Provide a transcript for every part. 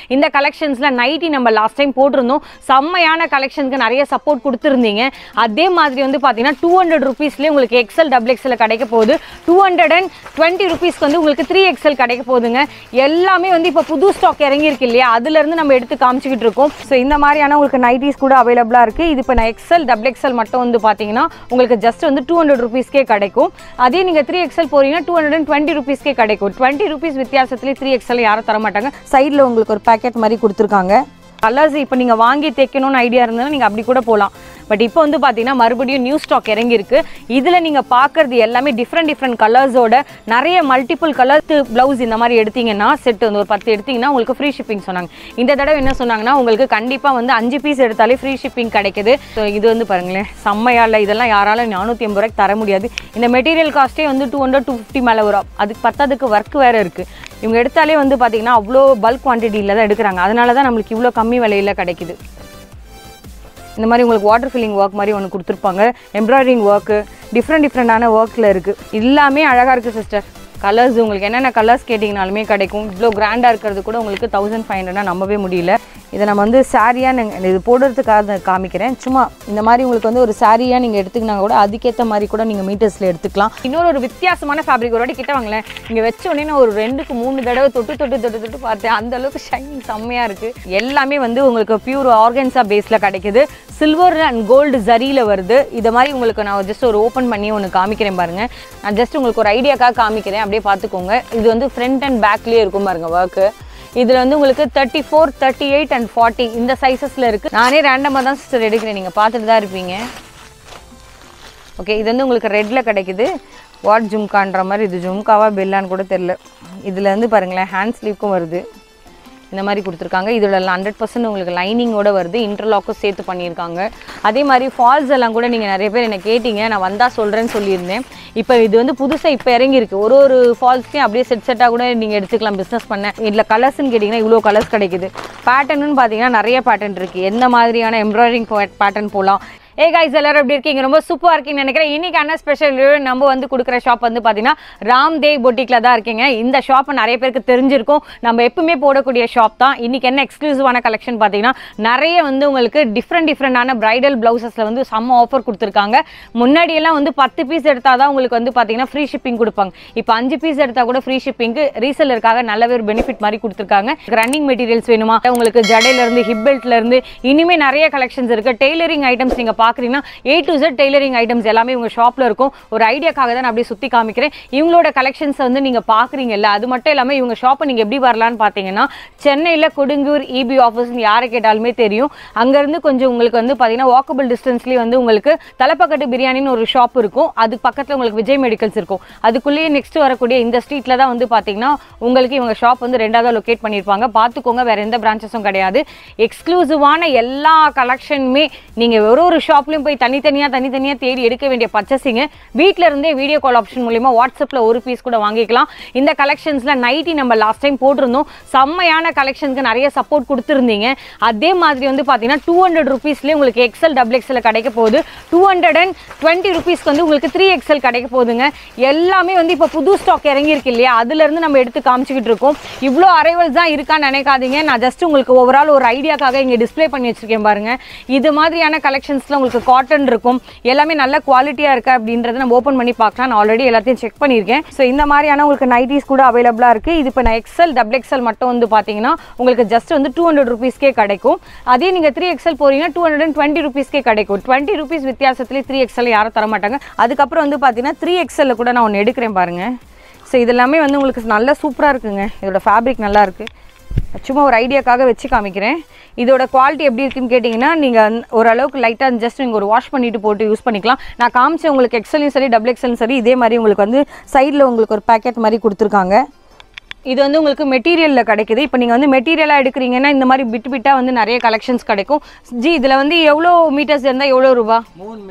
இந்த கலெக்ஷன்ஸில் நைட்டி நம்ம லாஸ்ட் டைம் போட்டிருந்தோம் செம்மையான கலெக்ஷனுக்கு நிறைய சப்போர்ட் கொடுத்துருந்தீங்க அதே மாதிரி வந்து பார்த்தீங்கன்னா டூ ஹண்ட்ரட் ருபீஸ்லேயே உங்களுக்கு எக்ஸல் டபுள் எக்ஸல் கிடைக்க போகுது டூ ஹண்ட்ரட் அண்ட் டுவெண்ட்டி ருபீஸ்க்கு வந்து உங்களுக்கு த்ரீ எக்ஸல் கிடைக்க போகுதுங்க எல்லாமே வந்து இப்போ புது ஸ்டாக் இறங்கியிருக்கு இல்லையா அதுலேருந்து நம்ம எடுத்து காமிச்சிக்கிட்டு இருக்கோம் ஸோ இந்த மாதிரியான உங்களுக்கு நைட்டிஸ் கூட அவைலபிளாக இருக்குது இது இப்போ நான் எக்ஸல் டபுள் எக்ஸல் மட்டும் வந்து பார்த்தீங்கன்னா உங்களுக்கு ஜஸ்ட் வந்து டூ ஹண்ட்ரட் ருபீஸ்க்கே கிடைக்கும் அதே நீங்கள் த்ரீ எக்ஸல் போறீங்கன்னா டூ ஹண்ட்ரட் அண்ட் டுவெண்ட்டி ருபீஸ்க்கே கிடைக்கும் டுவெண்ட்டி ருபீஸ் வித்தியாசத்துலேயே த்ரீ எக்ஸல் யாரும் தர மாட்டாங்க சைடில் உங்களுக்கு ஒரு பேக்கெட் மாதிரி கொடுத்துருக்காங்க கலர்ஸ் இப்போ நீங்கள் வாங்கி தைக்கணும்னு ஐடியா இருந்ததுன்னா நீங்கள் அப்படி கூட போகலாம் பட் இப்போ வந்து பார்த்தீங்கன்னா மறுபடியும் நியூ ஸ்டாக் இறங்கியிருக்கு இதில் நீங்கள் பார்க்குறது எல்லாமே டிஃப்ரெண்ட் டிஃப்ரெண்ட் கலர்ஸோட நிறைய மல்டிபிள் கலர்ஸ் ப்ளவுஸ் இந்த மாதிரி எடுத்தீங்கன்னா செட் வந்து ஒரு பத்து எடுத்தீங்கன்னா உங்களுக்கு ஃப்ரீ ஷிப்பிங் சொன்னாங்க இந்த தடவை என்ன சொன்னாங்கன்னா உங்களுக்கு கண்டிப்பாக வந்து அஞ்சு பீஸ் எடுத்தாலே ஃப்ரீ ஷிப்பிங் கிடைக்குது ஸோ இது வந்து பாருங்களேன் செம்மையா இல்லை இதெல்லாம் யாரால நானூற்றி ஐம்பது ரூபாய்க்கு தர முடியாது இந்த மெட்டீரியல் காஸ்ட்டே வந்து டூ ஹண்ட்ரட் டூ ஃபிஃப்டி மேலே வரும் அதுக்கு பத்தாதுக்கு ஒர்க் வேறு இருக்குது இவங்க எடுத்தாலே வந்து பார்த்தீங்கன்னா அவ்வளோ பல்க் குவான்டிட்டியில் தான் எடுக்கிறாங்க அதனால தான் நம்மளுக்கு இவ்வளோ கம்மி விலையில் கிடைக்குது இந்த மாதிரி உங்களுக்கு வாட்டர் ஃபில்லிங் ஒர்க் மாதிரி ஒன்று கொடுத்துருப்பாங்க எம்ப்ராய்டரிங் ஒர்க்கு டிஃப்ரெண்ட் டிஃப்ரெண்டான ஒர்க்கில் இருக்குது எல்லாமே அழகாக இருக்குது சிஸ்டர் கலர்ஸ் உங்களுக்கு என்னென்ன கலர்ஸ் கேட்டிங்கனாலுமே கிடைக்கும் இவ்வளோ கிராண்டாக இருக்கிறது கூட உங்களுக்கு தௌசண்ட் ஃபைவ் ஹண்ட்ரட்னா நம்பவே முடியல இதை நம்ம வந்து சாரியாக நீங்கள் இது போடுறதுக்காக காமிக்கிறேன் சும்மா இந்த மாதிரி உங்களுக்கு வந்து ஒரு சாரியாக நீங்கள் எடுத்துக்கினா கூட அதுக்கேற்ற மாதிரி கூட நீங்கள் மீட்டர்ஸில் எடுத்துக்கலாம் இன்னொரு ஒரு வித்தியாசமான ஃபேப்ரிக் ஒரு வாட்டி கிட்ட வாங்களேன் இங்கே வச்ச உடனே நான் ஒரு ரெண்டுக்கு மூணு தடவை தொட்டு தொட்டு தொட்டு தொட்டு பார்த்தேன் அந்த அளவுக்கு ஷைனிங் செம்மையாக இருக்குது எல்லாமே வந்து உங்களுக்கு பியூர் ஆர்கன்ஸா பேஸில் கிடைக்குது சில்வர் அண்ட் கோல்டு ஜரியில் வருது இதை மாதிரி உங்களுக்கு நான் ஜஸ்ட் ஒரு ஓப்பன் பண்ணி ஒன்று காமிக்கிறேன் பாருங்கள் நான் ஜஸ்ட் உங்களுக்கு ஒரு ஐடியாக்காக காமிக்கிறேன் அப்படியே பார்த்துக்கோங்க இது வந்து ஃப்ரண்ட் அண்ட் பேக்லேயே இருக்கும் பாருங்க ஒர்க்கு இதில் வந்து உங்களுக்கு thirty four thirty eight and forty இந்த சைஸஸில் இருக்குது நானே ரேண்டமாக தான் சிஸ்டர் எடுக்கிறேன் நீங்கள் பார்த்துட்டு தான் இருப்பீங்க ஓகே இது வந்து உங்களுக்கு ரெட்டில் கிடைக்குது வாட் ஜும்கான்ற மாதிரி இது ஜும்காவா பெல்லான்னு கூட தெரில இதில் வந்து பாருங்களேன் ஹேண்ட் ஸ்லீவ்க்கும் வருது இந்த மாதிரி கொடுத்துருக்காங்க இதோட ஹண்ட்ரட் பர்சன்ட் உங்களுக்கு லைனிங்கோட வருது இன்டர்லாக்கும் சேர்த்து பண்ணியிருக்காங்க அதே மாதிரி ஃபால்ஸ் எல்லாம் கூட நீங்கள் நிறைய பேர் என்ன கேட்டீங்க நான் வந்தால் சொல்கிறேன்னு சொல்லியிருந்தேன் இப்போ இது வந்து புதுசாக இப்போ இறங்கியிருக்கு ஒரு ஒரு ஃபால்ஸ்லையும் அப்படியே செட் செட்டாக கூட நீங்கள் எடுத்துக்கலாம் பிஸ்னஸ் பண்ண இதில் கலர்ஸ்னு கேட்டிங்கன்னா இவ்வளோ கலர்ஸ் கிடைக்குது பேட்டர்னு பார்த்தீங்கன்னா நிறைய பேட்டர்ன் இருக்குது எந்த மாதிரியான எம்ப்ராய்டரிங் பேட்டர்ன் போகலாம் ஏ guys எல்லாரும் எப்படி இருக்கீங்க ரொம்ப சூப்பராக இருக்கீங்கன்னு நினைக்கிறேன் இன்னைக்கான ஸ்பெஷல் நம்ம வந்து கொடுக்குற ஷாப் வந்து பார்த்தீங்கன்னா ராம் தேவ் பொட்டிக்கில் தான் இருக்கீங்க இந்த ஷாப் நிறைய பேருக்கு தெரிஞ்சிருக்கும் நம்ம எப்பவுமே போடக்கூடிய ஷாப் தான் இன்னைக்கு என்ன எக்ஸ்க்ளூசிவான கலெக்ஷன் பார்த்தீங்கன்னா நிறைய வந்து உங்களுக்கு டிஃப்ரெண்ட் டிஃப்ரெண்டான பிரைடல் பிளவுசஸில் வந்து செம்ம ஆஃபர் கொடுத்துருக்காங்க முன்னாடியெல்லாம் வந்து பத்து பீஸ் எடுத்தால் தான் உங்களுக்கு வந்து பார்த்தீங்கன்னா ஃப்ரீ ஷிப்பிங் கொடுப்பாங்க இப்போ அஞ்சு பீஸ் எடுத்தால் கூட ஃப்ரீ ஷிப்பிங்க்கு ரீசெல்லருக்காக நல்லவே ஒரு பெனிஃபிட் மாதிரி கொடுத்துருக்காங்க ரன்னிங் மெட்டீரியல்ஸ் வேணுமா உங்களுக்கு ஜடையிலேருந்து ஹிப் பெல்ட்லேருந்து இனிமே நிறைய கலெக்ஷன்ஸ் இருக்குது டெய்லரிங் ஐட்டம்ஸ் நீங்கள் பார்க்குறீங்கன்னா A to Z tailoring items எல்லாமே உங்கள் ஷாப்பில் இருக்கும் ஒரு ஐடியாக்காக தான் நான் அப்படியே சுற்றி காமிக்கிறேன் இவங்களோட கலெக்ஷன்ஸ் வந்து நீங்கள் பார்க்குறீங்கல்ல அது மட்டும் இல்லாமல் இவங்க ஷாப்பை நீங்கள் எப்படி வரலான்னு பார்த்தீங்கன்னா சென்னையில் கொடுங்கூர் இபி ஆஃபீஸ்னு யாரை கேட்டாலுமே தெரியும் அங்கேருந்து கொஞ்சம் உங்களுக்கு வந்து பார்த்தீங்கன்னா வாக்கபிள் டிஸ்டன்ஸ்லேயே வந்து உங்களுக்கு தலைப்பக்கட்டு பிரியாணின்னு ஒரு ஷாப் இருக்கும் அது பக்கத்தில் உங்களுக்கு விஜய் மெடிக்கல்ஸ் இருக்கும் அதுக்குள்ளேயே நெக்ஸ்ட் வரக்கூடிய இந்த ஸ்ட்ரீட்டில் தான் வந்து பார்த்தீங்கன்னா உங்களுக்கு இவங்க ஷாப் வந்து ரெண்டாவது லொக்கேட் பண்ணியிருப்பாங்க பார்த்துக்கோங்க வேறு எந்த பிரான்ச்சஸும் கிடையாது எக்ஸ்க்ளூசிவான எல்லா கலெக்ஷனுமே நீங்கள் ஒரு ஒரு ஷாப்லையும் போய் தனித்தனியாக தனித்தனியாக தேடி எடுக்க வேண்டிய பர்ச்சேசிங்க வீட்டில் இருந்தே வீடியோ கால் ஆப்ஷன் மூலிமா வாட்ஸ்அப்பில் ஒரு பீஸ் கூட வாங்கிக்கலாம் இந்த கலெக்ஷன்ஸில் நைட்டி நம்ம லாஸ்ட் டைம் போட்டிருந்தோம் செம்மையான கலெக்ஷனுக்கு நிறைய சப்போர்ட் கொடுத்துருந்தீங்க அதே மாதிரி வந்து பார்த்தீங்கன்னா டூ ஹண்ட்ரட் ருபீஸ்லேயே உங்களுக்கு எக்ஸல் டபுள் எக்ஸல் கிடைக்க போகுது டூ ஹண்ட்ரட் அண்ட் டுவெண்ட்டி ருபீஸ்க்கு வந்து உங்களுக்கு த்ரீ எக்ஸல் கிடைக்க போகுதுங்க எல்லாமே வந்து இப்போ புது ஸ்டாக் இறங்கியிருக்கு இல்லையா அதுலேருந்து நம்ம எடுத்து காமிச்சிக்கிட்டு இருக்கோம் இவ்வளோ அரைவல்ஸ் தான் இருக்கான்னு நினைக்காதீங்க நான் ஜஸ்ட் உங்களுக்கு ஓவரால் ஒரு ஐடியாக்காக இங்கே டிஸ்ப்ளே பண்ணி வச்சிருக்கேன் பாருங்க இது மாதிரியான கலெக்ஷன்ஸில் உங்களுக்கு காட்டன் இருக்கும் எல்லாமே நல்ல குவாலிட்டியாக இருக்கு அப்படின்றத நம்ம ஓப்பன் பண்ணி பார்க்கலாம் நான் ஆல்ரெடி எல்லாத்தையும் செக் பண்ணியிருக்கேன் ஸோ இந்த மாதிரியான உங்களுக்கு நைட்டிஸ் கூட அவைலபிளாக இருக்குது இது இப்போ நான் எக்ஸல் டபுள் எக்ஸல் மட்டும் வந்து பார்த்தீங்கன்னா உங்களுக்கு ஜஸ்ட் வந்து டூ ஹண்ட்ரட் ருபீஸ்க்கே கிடைக்கும் அதே நீங்கள் த்ரீ எக்ஸல் போறீங்கன்னா டூ ஹண்ட்ரட் அண்ட் டுவெண்ட்டி ருபீஸ்க்கே கிடைக்கும் டுவெண்ட்டி ருபீஸ் வித்தியாசத்துலேயே த்ரீ எக்ஸல் யாரும் தர மாட்டாங்க அதுக்கப்புறம் வந்து பார்த்தீங்கன்னா த்ரீ எக்ஸலில் கூட நான் ஒன்று எடுக்கிறேன் பாருங்க ஸோ இது எல்லாமே வந்து உங்களுக்கு நல்லா சூப்பராக இருக்குங்க இதோட ஃபேப்ரிக் நல்லா இருக்குது சும்மா ஒரு ஐடியாக்காக வச்சு காமிக்கிறேன் இதோட குவாலிட்டி எப்படி இருக்குன்னு கேட்டிங்கன்னா நீங்கள் ஓரளவுக்கு லைட்டாக ஜஸ்ட் நீங்கள் ஒரு வாஷ் பண்ணிட்டு போட்டு யூஸ் பண்ணிக்கலாம் நான் காமிச்ச உங்களுக்கு எக்ஸலையும் சரி டபுள் எக்ஸலும் சரி இதே மாதிரி உங்களுக்கு வந்து சைடில் உங்களுக்கு ஒரு பேக்கெட் மாதிரி கொடுத்துருக்காங்க இது வந்து உங்களுக்கு மெட்டீரியலில் கிடைக்குது இப்போ நீங்கள் வந்து மெட்டீரியலாக எடுக்கிறீங்கன்னா இந்த மாதிரி பிட் பிட்டாக வந்து நிறைய கலெக்ஷன்ஸ் கிடைக்கும் ஜி இதில் வந்து எவ்வளோ மீட்டர்ஸ் இருந்தால் எவ்வளோ ரூபா மூணு மீட்டர்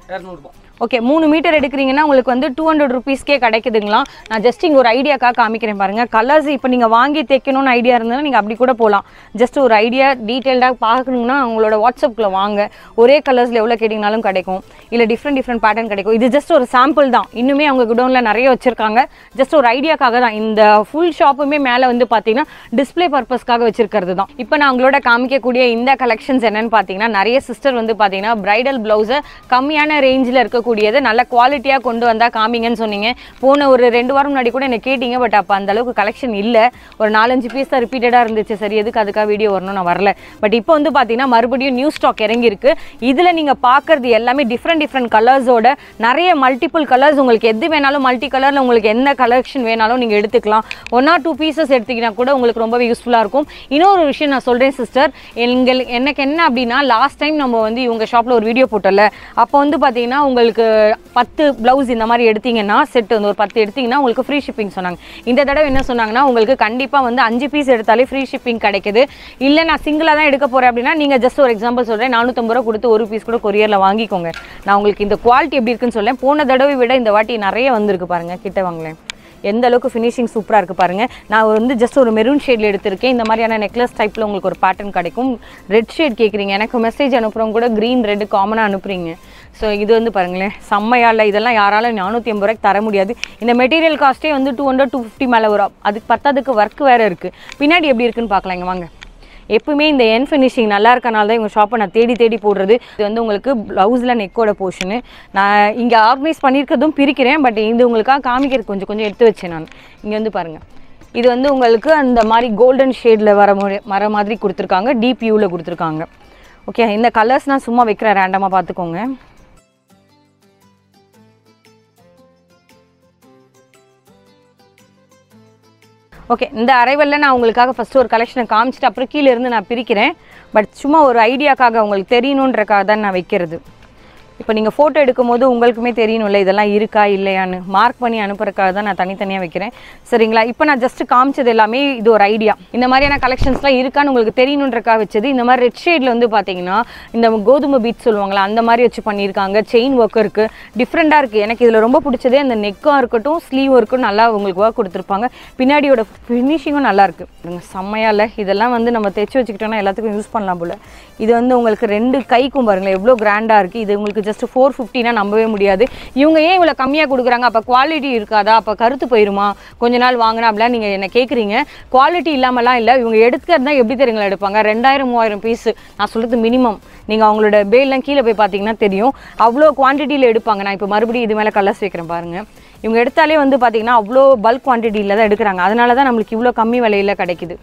இரநூறுபா ஓகே மூணு மீட்டர் எடுக்கிறீங்கன்னா உங்களுக்கு வந்து டூ ஹண்ட்ரட் ருபீஸ்க்கே கிடைக்குதுங்களா நான் ஜஸ்ட் இங்கே ஒரு ஐடியாக்காக காமிக்கிறேன் பாருங்கள் கலர்ஸ் இப்போ நீங்கள் வாங்கி தைக்கணும்னு ஐடியா இருந்ததுன்னா நீங்கள் அப்படி கூட போகலாம் ஜஸ்ட் ஒரு ஐடியா டீட்டெயில்டாக பார்க்கணுங்கன்னா உங்களோட வாட்ஸ்அப்பில் வாங்க ஒரே கலர்ஸில் எவ்வளோ கேட்டிங்கனாலும் கிடைக்கும் இல்லை டிஃப்ரெண்ட் டிஃப்ரெண்ட் பேட்டர்ன் கிடைக்கும் இது ஜஸ்ட் ஒரு சாம்பிள் தான் இன்னுமே அவங்க குடோனில் நிறைய வச்சுருக்காங்க ஜஸ்ட் ஒரு ஐடியாக்காக தான் இந்த ஃபுல் ஷாப்புமே மேலே வந்து பார்த்தீங்கன்னா டிஸ்ப்ளே பர்பஸ்க்காக வச்சிருக்கிறது தான் இப்போ நான் உங்களோட காமிக்கக்கூடிய இந்த கலெக்ஷன்ஸ் என்னன்னு பார்த்தீங்கன்னா நிறைய சிஸ்டர் வந்து பார்த்தீங்கன்னா பிரைடல் ப்ளவுஸை கம்மியான ரேஞ்சில் இருக்கக்கூடியது நல்ல குவாலிட்டியாக கொண்டு வந்தால் காமிங்கன்னு சொன்னீங்க போன ஒரு ரெண்டு வாரம் முன்னாடி கூட என்ன கேட்டீங்க பட் அப்போ அந்த அளவுக்கு கலெக்ஷன் இல்லை ஒரு நாலஞ்சு பீஸ் தான் ரிப்பீட்டடாக இருந்துச்சு சரி எதுக்கு அதுக்காக வீடியோ வரணும் நான் வரல பட் இப்போ வந்து பார்த்தீங்கன்னா மறுபடியும் நியூ ஸ்டாக் இறங்கியிருக்கு இதில் நீங்கள் பார்க்குறது எல்லாமே டிஃப்ரெண்ட் டிஃப்ரெண்ட் கலர்ஸோட நிறைய மல்டிபிள் கலர்ஸ் உங்களுக்கு எது வேணாலும் மல்டி கலரில் உங்களுக்கு என்ன கலெக்ஷன் வேணாலும் நீங்கள் எடுத்துக்கலாம் ஒன் ஆர் டூ பீசஸ் எடுத்தீங்கன்னா கூட உங்களுக்கு ரொம்பவே யூஸ்ஃபுல்லாக இருக்கும் இன்னொரு விஷயம் நான் சொல்கிறேன் சிஸ்டர் எங்கள் எனக்கு என்ன அப்படின்னா லாஸ்ட் டைம் நம்ம வந்து இவங்க ஷாப்பில் ஒரு வீடியோ போட்டோம்ல அப்போ வந்து பார்த்தீங்கன்னா உங்களுக்கு பத்து ப்ளவுஸ் இந்த மாதிரி எடுத்தீங்கன்னா செட் வந்து ஒரு பத்து எடுத்தீங்கன்னா உங்களுக்கு ஃப்ரீ ஷிப்பிங் சொன்னாங்க இந்த தடவை என்ன சொன்னாங்கன்னா உங்களுக்கு கண்டிப்பாக வந்து அஞ்சு பீஸ் எடுத்தாலே ஃப்ரீ ஷிப்பிங் கிடைக்குது இல்லை நான் சிங்கிளாக தான் எடுக்க போகிறேன் அப்படின்னா நீங்கள் ஜஸ்ட் ஒரு எக்ஸாம்பிள் சொல்கிறேன் நானூற்றம்பது ரூபா கொடுத்து ஒரு பீஸ் கூட கொரியரில் வாங்கிக்கோங்க நான் உங்களுக்கு இந்த குவாலிட்டி எப்படி இருக்குன்னு சொல்லேன் போன தடவை விட இந்த வாட்டி நிறைய வந்திருக்கு பாருங்கள் கிட்ட வாங்களேன் எந்த அளவுக்கு ஃபினிஷிங் சூப்பராக இருக்குது பாருங்கள் நான் வந்து ஜஸ்ட் ஒரு மெரூன் ஷேடில் எடுத்திருக்கேன் இந்த மாதிரியான நெக்லஸ் டைப்பில் உங்களுக்கு ஒரு பேட்டர்ன் கிடைக்கும் ரெட் ஷேட் கேட்குறீங்க எனக்கு மெசேஜ் அனுப்புகிறவங்க கூட க்ரீன் ரெட் காமனாக அனுப்புறீங்க ஸோ இது வந்து பாருங்களேன் செம்மையா இல்லை இதெல்லாம் யாராலும் நானூற்றி ஐம்பது ரூபாய்க்கு தர முடியாது இந்த மெட்டீரியல் காஸ்ட்டே வந்து டூ ஹண்ட்ரட் டூ ஃபிஃப்டி மேலே வரும் அதுக்கு பத்தாதுக்கு ஒர்க் வேறு இருக்குது பின்னாடி எப்படி இருக்குன்னு பார்க்கலாம் இங்க வாங்க எப்பவுமே இந்த என் ஃபினிஷிங் நல்லா இருக்கனால தான் இவங்க ஷாப்பை நான் தேடி தேடி போடுறது இது வந்து உங்களுக்கு ப்ளவுஸில் நெக்கோட போர்ஷனு நான் இங்கே ஆர்கனைஸ் பண்ணியிருக்கிறதும் பிரிக்கிறேன் பட் இது உங்களுக்காக காமிக்கிறது கொஞ்சம் கொஞ்சம் எடுத்து வச்சேன் நான் இங்கே வந்து பாருங்கள் இது வந்து உங்களுக்கு அந்த மாதிரி கோல்டன் ஷேடில் வர முறை வர மாதிரி கொடுத்துருக்காங்க டீப் யூவில் கொடுத்துருக்காங்க ஓகே இந்த கலர்ஸ் நான் சும்மா வைக்கிறேன் ரேண்டமாக பார்த்துக்கோங்க ஓகே இந்த அரைவலில் நான் உங்களுக்காக ஃபஸ்ட்டு ஒரு கலெக்ஷனை காமிச்சிட்டு அப்புறம் கீழே இருந்து நான் பிரிக்கிறேன் பட் சும்மா ஒரு ஐடியாக்காக உங்களுக்கு தெரியணுன்றக்காக தான் நான் வைக்கிறது இப்போ நீங்கள் ஃபோட்டோ எடுக்கும்போது உங்களுக்குமே தெரியணும்ல இதெல்லாம் இருக்கா இல்லையான்னு மார்க் பண்ணி அனுப்புறதுக்காக தான் நான் தனித்தனியாக வைக்கிறேன் சரிங்களா இப்போ நான் ஜஸ்ட் காமிச்சது எல்லாமே இது ஒரு ஐடியா இந்த மாதிரியான கலெக்ஷன்ஸ்லாம் இருக்கான்னு உங்களுக்கு தெரியணுன்றக்காக வச்சது இந்த மாதிரி ரெட் ஷேடில் வந்து பார்த்தீங்கன்னா இந்த கோதுமை பீட் சொல்லுவாங்களா அந்த மாதிரி வச்சு பண்ணியிருக்காங்க செயின் ஒர்க் இருக்குது டிஃப்ரெண்ட்டாக இருக்குது எனக்கு இதில் ரொம்ப பிடிச்சதே அந்த நெக்கும் இருக்கட்டும் ஸ்லீவ் ஒர்க்கும் நல்லா உங்களுக்கு ஒர்க் கொடுத்துருப்பாங்க பின்னாடியோட ஃபினிஷிங்கும் நல்லா இருக்கு பாருங்க, செம்மையா இல்லை இதெல்லாம் வந்து நம்ம தைச்சு வச்சுக்கிட்டோம்னா எல்லாத்துக்கும் யூஸ் பண்ணலாம் போல இது வந்து உங்களுக்கு ரெண்டு கைக்கும் பாருங்களேன் எவ்வளோ கிராண்டாக இருக்குது இது உங்களுக்கு ஜஸ்ட் ஃபோர் ஃபிஃப்டினா நம்பவே முடியாது இவங்க ஏன் இவ்வளோ கம்மியாக கொடுக்குறாங்க அப்போ குவாலிட்டி இருக்காதா அப்போ கருத்து போயிருமா கொஞ்ச நாள் வாங்கினா அப்படிலாம் நீங்கள் என்ன கேட்குறீங்க குவாலிட்டி இல்லாமலாம் இல்லை இவங்க எடுக்கிறது தான் எப்படி தெரியுங்களா எடுப்பாங்க ரெண்டாயிரம் மூவாயிரம் பீஸ் நான் சொல்கிறது மினிமம் நீங்கள் அவங்களோட பேல்லாம் கீழே போய் பார்த்தீங்கன்னா தெரியும் அவ்வளோ குவான்டிட்டியில் எடுப்பாங்க நான் இப்போ மறுபடியும் இது மேலே கலர்ஸ் வைக்கிறேன் பாருங்கள் இவங்க எடுத்தாலே வந்து பார்த்தீங்கன்னா அவ்வளோ பல்க் குவான்டிட்டியில் தான் எடுக்கிறாங்க அதனால தான் நம்மளுக்கு இவ்வளோ கம்மி விலையில் கிடைக்குது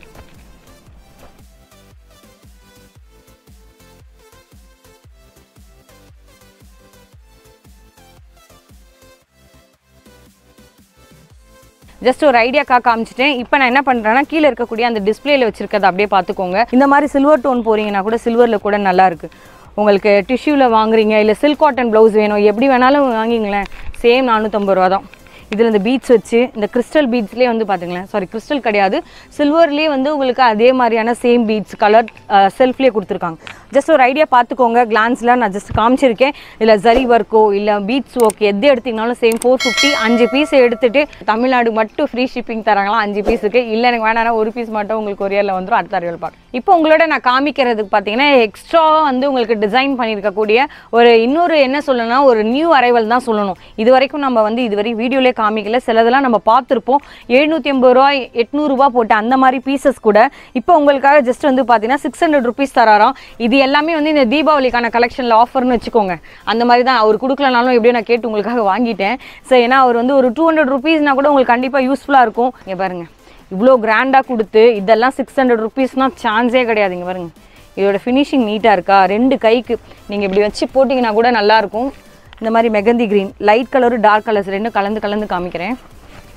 ஜஸ்ட் ஒரு ஐடியாக்கா காமிச்சிட்டேன் இப்போ நான் என்ன பண்ணுறேன்னா கீழே இருக்கக்கூடிய அந்த டிஸ்பிளேல வச்சிருக்கதை அப்படியே பார்த்துக்கோங்க இந்த மாதிரி சில்வர் டோன் போறீங்கன்னா கூட சில்வரில் கூட நல்லா இருக்கு உங்களுக்கு டிஷ்யூவில் வாங்குறீங்க இல்லை சில்க் காட்டன் ப்ளவுஸ் வேணும் எப்படி வேணாலும் வாங்கிங்களேன் சேம் நானூற்றம்பது ரூபா தான் இதில் இந்த பீட்ஸ் வச்சு இந்த கிறிஸ்டல் பீட்ஸ்லேயே வந்து பார்த்துங்களேன் சாரி கிறிஸ்டல் கிடையாது சில்வர்லேயே வந்து உங்களுக்கு அதே மாதிரியான சேம் பீட்ஸ் கலர் செல்ஃப்லேயே கொடுத்துருக்காங்க ஜஸ்ட் ஒரு ஐடியா பார்த்துக்கோங்க கிளான்ஸில் நான் ஜஸ்ட் காமிச்சிருக்கேன் இல்லை ஜரி ஒர்க்கோ இல்லை பீட்ஸ் ஒர்க் எது எடுத்தீங்கனாலும் சேம் ஃபோர் ஃபிஃப்டி அஞ்சு பீஸ் எடுத்துட்டு தமிழ்நாடு மட்டும் ஃப்ரீ ஷிப்பிங் தராங்களாம் அஞ்சு பீஸுக்கு இல்லை எனக்கு வேணாம் ஒரு பீஸ் மட்டும் உங்களுக்கு கொரியரில் வந்துடும் அடுத்த அறிவியல் பார்க்க இப்போ உங்களோட நான் காமிக்கிறதுக்கு பார்த்தீங்கன்னா எக்ஸ்ட்ராவாக வந்து உங்களுக்கு டிசைன் பண்ணியிருக்கக்கூடிய ஒரு இன்னொரு என்ன சொல்லணும்னா ஒரு நியூ அரைவல் தான் சொல்லணும் இது வரைக்கும் நம்ம வந்து இது வரைக்கும் வீடியோலே காமிக்கல சிலதெல்லாம் நம்ம பார்த்துருப்போம் எழுநூற்றி ஐம்பது ரூபா எட்நூறுபா போட்டு அந்த மாதிரி பீசஸ் கூட இப்போ உங்களுக்காக ஜஸ்ட் வந்து பார்த்தீங்கன்னா சிக்ஸ் ஹண்ட்ரட் ருபீஸ் தராராம் இது எல்லாமே வந்து இந்த தீபாவளிக்கான கலெக்ஷனில் ஆஃபர்னு வச்சுக்கோங்க அந்த மாதிரி தான் அவர் கொடுக்கலனாலும் எப்படியோ நான் கேட்டு உங்களுக்காக வாங்கிட்டேன் ஸோ ஏன்னா அவர் வந்து ஒரு டூ ஹண்ட்ரட் ருபீஸ்னா கூட உங்களுக்கு கண்டிப்பாக யூஸ்ஃபுல்லாக இருக்கும் இங்கே பாருங்க இவ்வளோ கிராண்டாக கொடுத்து இதெல்லாம் சிக்ஸ் ஹண்ட்ரட் ருபீஸ்னால் சான்ஸே கிடையாது இங்கே பாருங்க இதோட ஃபினிஷிங் நீட்டாக இருக்கா ரெண்டு கைக்கு நீங்கள் இப்படி வச்சு போட்டிங்கன்னா கூட நல்லாயிருக்கும் இந்த மாதிரி மெகந்தி க்ரீன் லைட் கலரும் டார்க் கலர்ஸ் ரெண்டும் கலந்து கலந்து காமிக்கிறேன்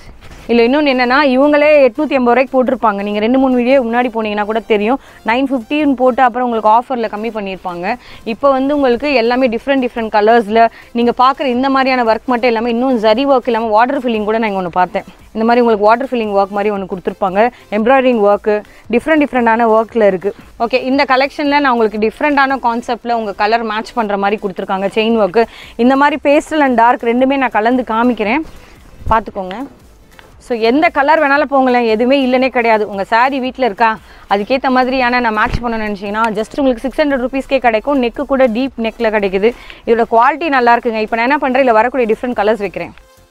இல்லை இன்னொன்று என்னென்னா இவங்களே எட்நூற்றி ஐம்பது ரூபாய்க்கு போட்டிருப்பாங்க நீங்கள் ரெண்டு மூணு வீடியோ முன்னாடி போனீங்கன்னா கூட தெரியும் நைன் ஃபிஃப்டின்னு போட்டு அப்புறம் உங்களுக்கு ஆஃபரில் கம்மி பண்ணியிருப்பாங்க இப்போ வந்து உங்களுக்கு எல்லாமே டிஃப்ரெண்ட் டிஃப்ரெண்ட் கலர்ஸில் நீங்கள் பார்க்குற இந்த மாதிரியான ஒர்க் மட்டும் இல்லாமல் இன்னும் ஜரி ஒர்க் இல்லாமல் வாட்டர் ஃபில்லிங் கூட நான் ஒன்று பார்த்தேன் இந்த மாதிரி உங்களுக்கு வாட்டர் ஃபில்லிங் ஒர்க் மாதிரி ஒன்று கொடுத்துருப்பாங்க எம்ப்ராய்டரிங் ஒர்க்கு டிஃப்ரெண்ட் டிஃப்ரெண்டான ஒர்க்கில் இருக்குது ஓகே இந்த கலெக்ஷனில் நான் உங்களுக்கு டிஃப்ரெண்டான கான்செப்ட்டில் உங்கள் கலர் மேட்ச் பண்ணுற மாதிரி கொடுத்துருக்காங்க செயின் ஒர்க்கு இந்த மாதிரி பேஸ்டல் அண்ட் டார்க் ரெண்டுமே நான் கலந்து காமிக்கிறேன் பார்த்துக்கோங்க ஸோ எந்த கலர் வேணாலும் போங்களேன் எதுவுமே இல்லைனே கிடையாது உங்கள் saree வீட்டில் இருக்கா அதுக்கேற்ற மாதிரியான நான் மேட்ச் பண்ணணும்னு நினச்சிங்கன்னா ஜஸ்ட் உங்களுக்கு சிக்ஸ் ஹண்ட்ரட் ருபீஸ்க்கே கிடைக்கும் நெக்கு கூட டீப் நெக்கில் கிடைக்குது இதோட குவாலிட்டி நல்லா இருக்குங்க இப்போ நான் என்ன பண்ணுறேன் இதில் வரக்கூடிய டிஃப்ரெண்ட் கலர்ஸ் வைக்கிறேன்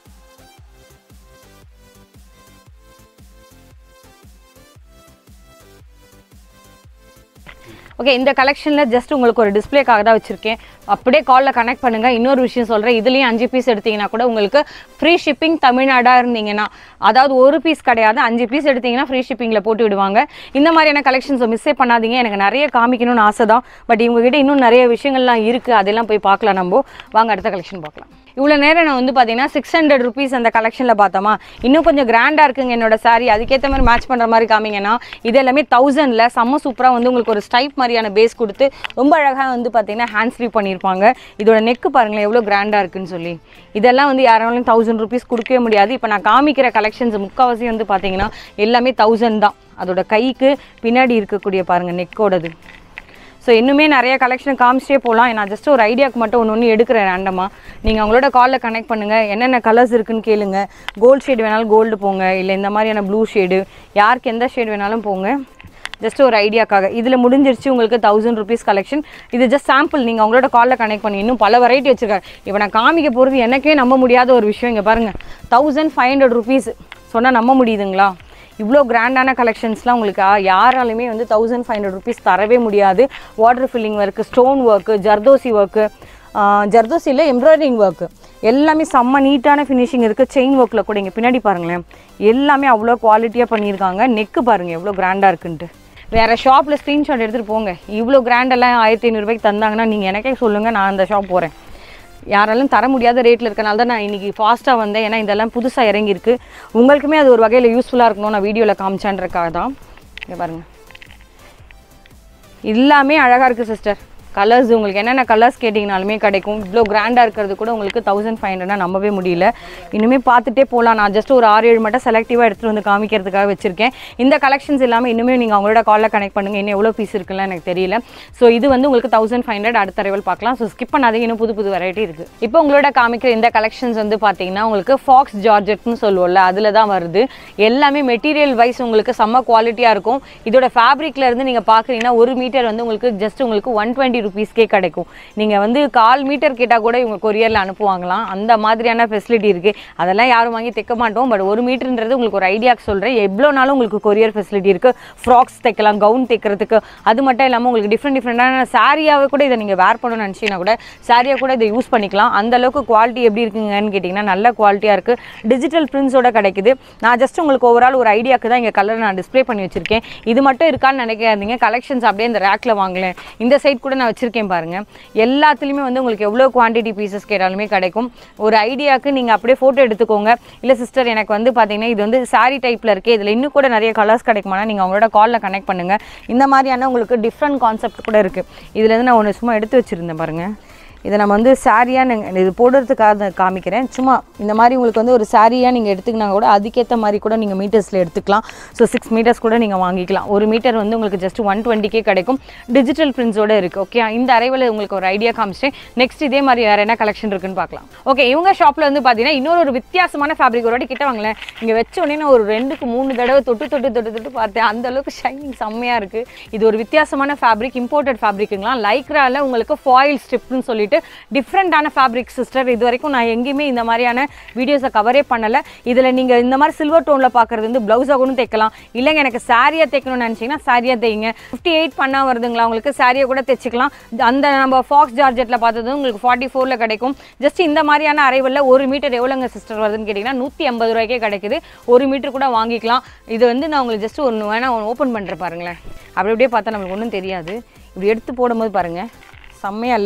ஓகே இந்த கலெக்ஷனில் ஜஸ்ட் உங்களுக்கு ஒரு டிஸ்ப்ளேக்காக தான் வச்சுருக்கேன் அப்படியே காலில் கனெக்ட் பண்ணுங்கள் இன்னொரு விஷயம் சொல்கிறேன் இதுலேயும் அஞ்சு பீஸ் எடுத்தீங்கன்னா கூட உங்களுக்கு ஃப்ரீ ஷிப்பிங் தமிழ்நாடாக இருந்தீங்கன்னா அதாவது ஒரு பீஸ் கிடையாது அஞ்சு பீஸ் எடுத்தீங்கன்னா ஃப்ரீ ஷிப்பிங்கில் போட்டு விடுவாங்க இந்த மாதிரியான கலெக்ஷன்ஸை மிஸ்ஸே பண்ணாதீங்க எனக்கு நிறைய காமிக்கணும்னு ஆசை தான் பட் இவங்ககிட்ட இன்னும் நிறைய விஷயங்கள்லாம் இருக்குது அதெல்லாம் போய் பார்க்கலாம் நம்ம வாங்க அடுத்த கலெக்ஷன் பார்க்கலாம் இவ்வளோ நேரம் நான் வந்து பார்த்தீங்கன்னா சிக்ஸ் ஹண்ட்ரட் ருபீஸ் அந்த கலெக்ஷனில் பார்த்தோமா இன்னும் கொஞ்சம் கிராண்டாக இருக்குங்க என்னோட saree அதுக்கேற்ற மாதிரி மேட்ச் பண்ணுற மாதிரி காமிங்கன்னா இது எல்லாமே தௌசண்டில் செம்ம சூப்பராக வந்து உங்களுக்கு ஒரு ஸ்டைப் மாதிரியான பேஸ் கொடுத்து ரொம்ப அழகாக வந்து பார்த்தீங்கன்னா ஹேண்ட் ஸ்லீவ் பண்ணியிருப்பாங்க இதோட நெக்கு பாருங்களேன் எவ்வளோ கிராண்டாக இருக்குன்னு சொல்லி இதெல்லாம் வந்து யாராலும் தௌசண்ட் ருபீஸ் கொடுக்கவே முடியாது இப்போ நான் காமிக்கிற கலெக்ஷன்ஸ் முக்கால்வாசி வந்து பார்த்தீங்கன்னா எல்லாமே தௌசண்ட் தான் அதோட கைக்கு பின்னாடி இருக்கக்கூடிய பாருங்கள் நெக்கோடது ஸோ இன்னுமே நிறைய கலெக்ஷன் காமிச்சிட்டே போகலாம் நான் ஜஸ்ட் ஒரு ஐடியாவுக்கு மட்டும் ஒன்று ஒன்று எடுக்கிறேன் ரேண்டமாக நீங்கள் அவங்களோட காலில் கனெக்ட் பண்ணுங்கள் என்னென்ன கலர்ஸ் இருக்குன்னு கேளுங்க கோல்டு ஷேட் வேணாலும் கோல்டு போங்க இல்லை இந்த மாதிரியான ப்ளூ ஷேடு யாருக்கு எந்த ஷேட் வேணாலும் போங்க ஜஸ்ட் ஒரு ஐடியாக்காக இதில் முடிஞ்சிருச்சு உங்களுக்கு தௌசண்ட் ருபீஸ் கலெக்ஷன் இது ஜஸ்ட் சாம்பிள் நீங்கள் அவங்களோட காலில் கனெக்ட் பண்ணி இன்னும் பல வெரைட்டி வச்சுருக்காரு இப்போ நான் காமிக்க போகிறது எனக்கே நம்ப முடியாத ஒரு விஷயம் இங்கே பாருங்கள் தௌசண்ட் ஃபைவ் ஹண்ட்ரட் ருபீஸ் சொன்னால் நம்ப முடியுதுங்களா இவ்வளோ கிராண்டான கலெக்ஷன்ஸ்லாம் உங்களுக்கு ஆ- யாராலுமே வந்து தௌசண்ட் ஃபைவ் ஹண்ட்ரட் ருபீஸ் தரவே முடியாது water filling work stone work zardozi work ஜர்தோசியில் எம்ப்ராய்டரிங் ஒர்க்கு எல்லாமே செம்ம நீட்டான ஃபினிஷிங் இருக்குது செயின் ஒர்க்கில் கூட இங்கே பின்னாடி பாருங்களேன் எல்லாமே அவ்வளோ குவாலிட்டியாக பண்ணியிருக்காங்க நெக்கு பாருங்கள் எவ்வளோ கிராண்டாக இருக்குன்ட்டு வேறு ஷாப்பில் ஸ்க்ரீன்ஷாட் எடுத்துகிட்டு போங்க இவ்வளோ கிராண்டெல்லாம் ஆயிரத்தி ஐநூறுபாய்க்கு தந்தாங்கன்னா நீங்கள் எனக்கே சொல்லுங்கள் நான் அந்த ஷாப் போகிறேன் யாராலும் தர முடியாத ரேட்டில் இருக்கனால தான் நான் இன்றைக்கி ஃபாஸ்ட்டாக வந்தேன் ஏன்னா இதெல்லாம் புதுசாக இறங்கியிருக்கு உங்களுக்குமே அது ஒரு வகையில் யூஸ்ஃபுல்லாக இருக்கணும் நான் வீடியோவில் காமிச்சேன்றக்காக தான் இங்கே பாருங்கள் எல்லாமே அழகாக இருக்குது சிஸ்டர் கலர்ஸ் உங்களுக்கு என்னென்ன கலர்ஸ் கேட்டிங்கனாலுமே கிடைக்கும் இவ்வளோ கிராண்டாக இருக்கிறது கூட உங்களுக்கு தௌசண்ட் ஃபைவ் ஹண்ட்ரட்னா நம்பவே முடியல இன்னுமே பார்த்துட்டே போகலாம் நான் ஜஸ்ட் ஒரு ஆறு ஏழு மட்டும் செலக்டிவாக எடுத்துகிட்டு வந்து காமிக்கிறதுக்காக வச்சுருக்கேன் இந்த கலெக்ஷன்ஸ் எல்லாமே இன்னுமே நீங்கள் அவங்களோட காலில் கனெக்ட் பண்ணுங்கள் இன்னும் எவ்வளோ பீஸ் இருக்குல்ல எனக்கு தெரியல ஸோ இது வந்து உங்களுக்கு தௌசண்ட் ஃபைவ் ஹண்ட்ரட் அடுத்த ரைவல் பார்க்கலாம் ஸோ ஸ்கிப் பண்ணாதீங்க இன்னும் புது புது வெரைட்டி இருக்குது இப்போ உங்களோட காமிக்கிற இந்த கலெக்ஷன்ஸ் வந்து பார்த்தீங்கன்னா உங்களுக்கு ஃபாக்ஸ் ஜார்ஜெட்னு சொல்லுவோம்ல அதில் தான் வருது எல்லாமே மெட்டீரியல் வைஸ் உங்களுக்கு செம்ம குவாலிட்டியாக இருக்கும் இதோட ஃபேப்ரிக்ல இருந்து நீங்கள் பார்க்குறீங்கன்னா ஒரு மீட்டர் வந்து உங்களுக்கு ஜஸ்ட் உங்களுக்கு ஒன் டுவெண்ட்டி ருபீஸ்க்கே கிடைக்கும் நீங்கள் வந்து கால் மீட்டர் கேட்டால் கூட இவங்க கொரியரில் அனுப்புவாங்களாம் அந்த மாதிரியான ஃபெசிலிட்டி இருக்குது அதெல்லாம் யாரும் வாங்கி தைக்க மாட்டோம் பட் ஒரு மீட்டர்ன்றது உங்களுக்கு ஒரு ஐடியாக்கு சொல்கிறேன் எவ்வளோ நாளும் உங்களுக்கு கொரியர் ஃபெசிலிட்டி இருக்குது ஃப்ராக்ஸ் தைக்கலாம் கவுன் தைக்கிறதுக்கு அது மட்டும் இல்லாமல் உங்களுக்கு டிஃப்ரெண்ட் டிஃப்ரெண்டான சாரியாவை கூட இதை நீங்கள் வேர் பண்ணணும்னு நினச்சிங்கன்னா கூட சாரியாக கூட இதை யூஸ் பண்ணிக்கலாம் அந்த அளவுக்கு குவாலிட்டி எப்படி இருக்குங்கன்னு கேட்டிங்கன்னா நல்ல குவாலிட்டியாக இருக்குது டிஜிட்டல் பிரிண்ட்ஸோட கிடைக்குது நான் ஜஸ்ட் உங்களுக்கு ஓவரால் ஒரு ஐடியாக்கு தான் இங்கே கலர் நான் டிஸ்ப்ளே பண்ணி வச்சிருக்கேன் இது மட்டும் இருக்கான்னு நினைக்காதீங்க கலெக்ஷன்ஸ் அப்படியே இந்த ரேக்கில் வாங்கலேன் இந்த சைட் கூட நான் வச்சிருக்கேன் பாருங்க எல்லாத்துலேயுமே வந்து உங்களுக்கு எவ்வளோ குவான்டிட்டி பீசஸ் கேட்டாலுமே கிடைக்கும் ஒரு ஐடியாவுக்கு நீங்கள் அப்படியே ஃபோட்டோ எடுத்துக்கோங்க இல்லை சிஸ்டர் எனக்கு வந்து பார்த்தீங்கன்னா இது வந்து saree டைப்பில் இருக்குது இதில் இன்னும் கூட நிறைய கலர்ஸ் கிடைக்குமானா நீங்கள் அவங்களோட காலில் கனெக்ட் பண்ணுங்கள் இந்த மாதிரியான உங்களுக்கு டிஃப்ரெண்ட் கான்செப்ட் கூட இருக்குது இதுலேருந்து நான் ஒன்று சும்மா எடுத்து வச்சுருந்தேன் பாருங்கள் இதை நம்ம வந்து சாரியாக நீங்கள் இது போடுறதுக்காக தான் காமிக்கிறேன் சும்மா இந்த மாதிரி உங்களுக்கு வந்து ஒரு சாரியாக நீங்கள் எடுத்துக்கினா கூட அதுக்கேற்ற மாதிரி கூட நீங்கள் மீட்டர்ஸில் எடுத்துக்கலாம் ஸோ சிக்ஸ் மீட்டர்ஸ் கூட நீங்கள் வாங்கிக்கலாம் ஒரு மீட்டர் வந்து உங்களுக்கு ஜஸ்ட் ஒன் டுவெண்ட்டிக்கே கிடைக்கும் டிஜிட்டல் பிரிண்ட்ஸோட இருக்குது ஓகே இந்த அரைவில் உங்களுக்கு ஒரு ஐடியா காமிச்சிட்டேன் நெக்ஸ்ட் இதே மாதிரி வேறு என்ன கலெக்ஷன் இருக்குன்னு பார்க்கலாம் ஓகே இவங்க ஷாப்பில் வந்து பார்த்தீங்கன்னா இன்னொரு ஒரு வித்தியாசமான ஃபேப்ரிக் ஒரு வாட்டி கிட்ட வாங்கலேன் இங்கே வச்ச உடனே நான் ஒரு ரெண்டுக்கு மூணு தடவை தொட்டு தொட்டு தொட்டு தொட்டு பார்த்தேன் அந்த அளவுக்கு ஷைனிங் செம்மையாக இருக்குது இது ஒரு வித்தியாசமான ஃபேப்ரிக் இம்போர்ட்டட் ஃபேப்ரிக்குங்களா லைக்ரால உங்களுக்கு ஃபாயில் ஸ்ட்ரிப்னு சொல்லிட்டு டிஃப்ரெண்ட்டான ஃபேப்ரிக் சிஸ்டர் இது வரைக்கும் நான் எங்கேயுமே இந்த மாதிரியான வீடியோஸை கவரே பண்ணலை இதில் நீங்கள் இந்த மாதிரி சில்வர் டோனில் பார்க்குறது வந்து ப்ளவுஸாக கூட தைக்கலாம் இல்லைங்க எனக்கு சாரியாக தைக்கணும்னு நினச்சிங்கன்னா சாரியாக தைங்க ஃபிஃப்டி எயிட் பண்ணால் வருதுங்களா உங்களுக்கு சாரியை கூட தைச்சிக்கலாம் அந்த நம்ம ஃபாக்ஸ் ஜார்ஜெட்டில் பார்த்தது உங்களுக்கு ஃபார்ட்டி ஃபோரில் கிடைக்கும் ஜஸ்ட் இந்த மாதிரியான அரைவலில் ஒரு மீட்டர் எவ்வளோங்க சிஸ்டர் வருதுன்னு கேட்டிங்கன்னா நூற்றி ஐம்பது ரூபாய்க்கே கிடைக்குது ஒரு மீட்டர் கூட வாங்கிக்கலாம் இது வந்து நான் உங்களுக்கு ஜஸ்ட் ஒன்று வேணால் ஒன்று ஓப்பன் பண்ணுறேன் பாருங்களேன் அப்படி அப்படியே பார்த்தா நம்மளுக்கு ஒன்றும் தெரியாது இப்படி எடுத்து போடும்போது பாருங்கள் செம்மையா இல்லை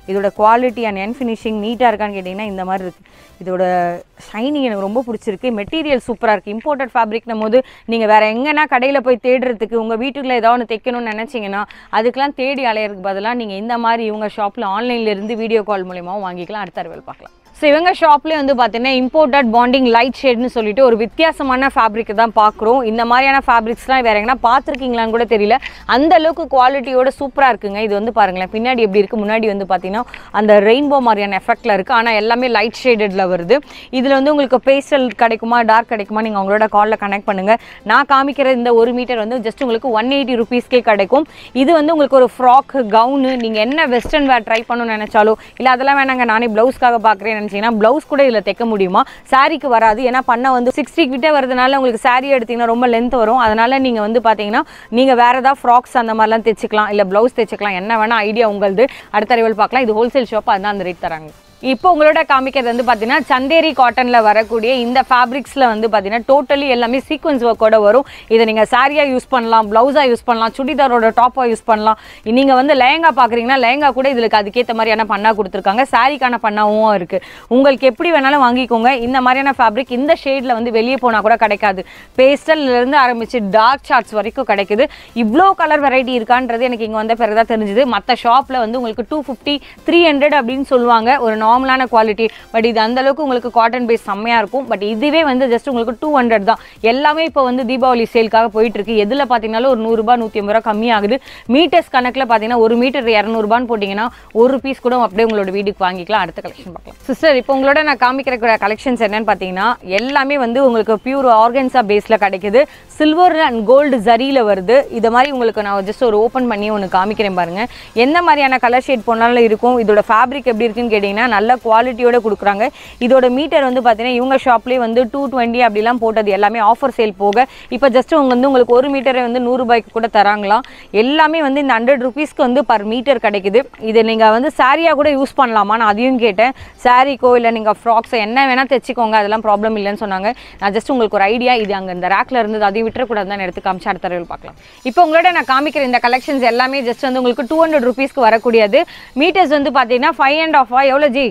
இதோட குவாலிட்டி அண்ட் என் ஃபினிஷிங் நீட்டாக இருக்கான்னு கேட்டிங்கன்னா இந்த மாதிரி இருக்குது இதோட ஷைனிங் எனக்கு ரொம்ப பிடிச்சிருக்கு மெட்டீரியல் சூப்பராக இருக்குது இம்போர்ட்டட் ஃபேப்ரிக்னும் போது நீங்கள் வேறு எங்கன்னா கடையில் போய் தேடுறதுக்கு உங்கள் வீட்டுக்குள்ள ஏதாவது ஒன்று தைக்கணும்னு நினச்சிங்கன்னா அதுக்கெலாம் தேடி அலையிறதுக்கு பதிலாக நீங்கள் இந்த மாதிரி இவங்க ஷாப்பில் ஆன்லைனில் இருந்து வீடியோ கால் மூலியமாகவும் வாங்கிக்கலாம் அடுத்த அறிவல் பார்க்கலாம் ஸோ இவங்க ஷாப்லேயே வந்து பார்த்தீங்கன்னா இம்போர்ட்டட் பாண்டிங் லைட் ஷேட்னு சொல்லிட்டு ஒரு வித்தியாசமான ஃபேப்ரிக் தான் பார்க்குறோம் இந்த மாதிரியான ஃபேப்ரிக்ஸ்லாம் வேற எங்கன்னா பார்த்துருக்கீங்களான்னு கூட தெரியல அந்த அளவுக்கு குவாலிட்டியோட சூப்பராக இருக்குங்க இது வந்து பாருங்களேன் பின்னாடி எப்படி இருக்குது முன்னாடி வந்து பார்த்தீங்கன்னா அந்த ரெயின்போ மாதிரியான எஃபெக்டில் இருக்குது ஆனால் எல்லாமே லைட் ஷேடடில் வருது இதில் வந்து உங்களுக்கு பேஸ்டல் கிடைக்குமா டார்க் கிடைக்குமா நீங்கள் அவங்களோட காலில் கனெக்ட் பண்ணுங்கள் நான் காமிக்கிற இந்த ஒரு மீட்டர் வந்து ஜஸ்ட் உங்களுக்கு ஒன் எயிட்டி ருபீஸ்க்கே கிடைக்கும் இது வந்து உங்களுக்கு ஒரு ஃப்ராக் கவுனு நீங்கள் என்ன வெஸ்டர்ன் வேர் ட்ரை பண்ணணும்னு நினச்சாலோ இல்லை அதெல்லாம் வேணாங்க நானே ப்ளவுஸ்க்காக பார்க்குறேன் நினச்சிங்கன்னா ப்ளவுஸ் கூட இதில் தைக்க முடியுமா சாரிக்கு வராது ஏன்னா பண்ண வந்து சிக்ஸ்டி கிட்ட வரதுனால உங்களுக்கு சாரி எடுத்தீங்கன்னா ரொம்ப லென்த் வரும் அதனால நீங்கள் வந்து பார்த்தீங்கன்னா நீங்கள் வேறு ஏதாவது ஃப்ராக்ஸ் அந்த மாதிரிலாம் தைச்சிக்கலாம் இல்லை ப்ளவுஸ் தைச்சிக்கலாம் என்ன வேணால் ஐடியா உங்களுது அடுத்த அறிவல் பார்க்கலாம் இது ஹோல்சேல் ஷாப் அதான் அந்த ரேட் தராங்க இப்போ உங்களோட காமிக்கிறது வந்து பார்த்தீங்கன்னா சந்தேரி காட்டனில் வரக்கூடிய இந்த ஃபேப்ரிக்ஸில் வந்து பார்த்தீங்கன்னா டோட்டலி எல்லாமே சீக்வன்ஸ் ஒர்க்கோட வரும் இதை நீங்கள் சாரியாக யூஸ் பண்ணலாம் ப்ளவுஸாக யூஸ் பண்ணலாம் சுடிதாரோட டாப்பாக யூஸ் பண்ணலாம் நீங்கள் வந்து லெஹங்கா பார்க்குறீங்கன்னா லெஹங்கா கூட இதுக்கு அதுக்கேற்ற மாதிரியான பண்ணா கொடுத்துருக்காங்க சாரிக்கான பண்ணாவும் இருக்குது உங்களுக்கு எப்படி வேணாலும் வாங்கிக்கோங்க இந்த மாதிரியான ஃபேப்ரிக் இந்த ஷேடில் வந்து வெளியே போனால் கூட கிடைக்காது பேஸ்டல்லேருந்து ஆரம்பித்து டார்க் சார்ட்ஸ் வரைக்கும் கிடைக்குது இவ்வளோ கலர் வெரைட்டி இருக்கான்றது எனக்கு இங்கே வந்த பிறகு தான் தெரிஞ்சுது மற்ற ஷாப்பில் வந்து உங்களுக்கு டூ ஃபிஃப்டி த்ரீ ஹண்ட்ரட் அப்படின்னு சொல்லுவாங்க ஒரு நார்மலான குவாலிட்டி பட் இது அந்த அளவுக்கு உங்களுக்கு காட்டன் பேஸ் செம்மையாக இருக்கும் பட் இதுவே வந்து ஜஸ்ட் உங்களுக்கு டூ ஹண்ட்ரட் தான் எல்லாமே இப்போ வந்து தீபாவளி சேலுக்காக போயிட்டு இருக்கு எதில் பார்த்தீங்கன்னாலும் ஒரு நூறுரூபா நூற்றி ஐம்பது ரூபா கம்மியாகுது மீட்டர்ஸ் கணக்கில் பார்த்தீங்கன்னா ஒரு மீட்டர் இரநூறுபான்னு போட்டிங்கன்னா ஒரு பீஸ் கூட அப்படியே உங்களோட வீட்டுக்கு வாங்கிக்கலாம் அடுத்த கலெக்ஷன் பார்க்கலாம் சிஸ்டர் இப்போ உங்களோட நான் காமிக்கிற கலெக்ஷன்ஸ் என்னன்னு பார்த்தீங்கன்னா எல்லாமே வந்து உங்களுக்கு பியூர் ஆர்கன்ஸா பேஸில் கிடைக்குது சில்வர் அண்ட் கோல்டு ஜரியில் வருது இது மாதிரி உங்களுக்கு நான் ஜஸ்ட் ஒரு ஓப்பன் பண்ணி ஒன்று காமிக்கிறேன் பாருங்க எந்த மாதிரியான கலர் ஷேட் போனாலும் இருக்கும் இதோட ஃபேப்ரிக் எப்படி இருக்குன்னு கேட்டிங்கன்னா நல்ல குவாலிட்டியோட கொடுக்குறாங்க இதோட மீட்டர் வந்து பார்த்தீங்கன்னா இவங்க ஷாப்லேயே வந்து டூ டுவெண்ட்டி அப்படிலாம் போட்டது எல்லாமே ஆஃபர் சேல் போக இப்போ ஜஸ்ட் உங்க வந்து உங்களுக்கு ஒரு மீட்டரை வந்து நூறுரூபாய்க்கு கூட தராங்களாம் எல்லாமே வந்து இந்த ஹண்ட்ரட் ருபீஸ்க்கு வந்து பர் மீட்டர் கிடைக்குது இதை நீங்கள் வந்து சாரியாக கூட யூஸ் பண்ணலாமா நான் அதையும் கேட்டேன் சாரிக்கோ இல்லை நீங்கள் ஃப்ராக்ஸோ என்ன வேணால் தைச்சிக்கோங்க அதெல்லாம் ப்ராப்ளம் இல்லைன்னு சொன்னாங்க நான் ஜஸ்ட் உங்களுக்கு ஒரு ஐடியா இது அங்கே இந்த ரேக்கில் இருந்தது அதையும் விட்டுறக்கூடாது தான் எடுத்து காமிச்சு அடுத்த தடவை பார்க்கலாம் இப்போ உங்களோட நான் காமிக்கிற இந்த கலெக்ஷன்ஸ் எல்லாமே ஜஸ்ட் வந்து உங்களுக்கு டூ ஹண்ட்ரட் ருபீஸ்க்கு வரக்கூடியது மீட்டர்ஸ் வந்து பார்த்தீங்கன்னா ஃபைவ் அண்ட் ஆஃபா எவ்வளோ ji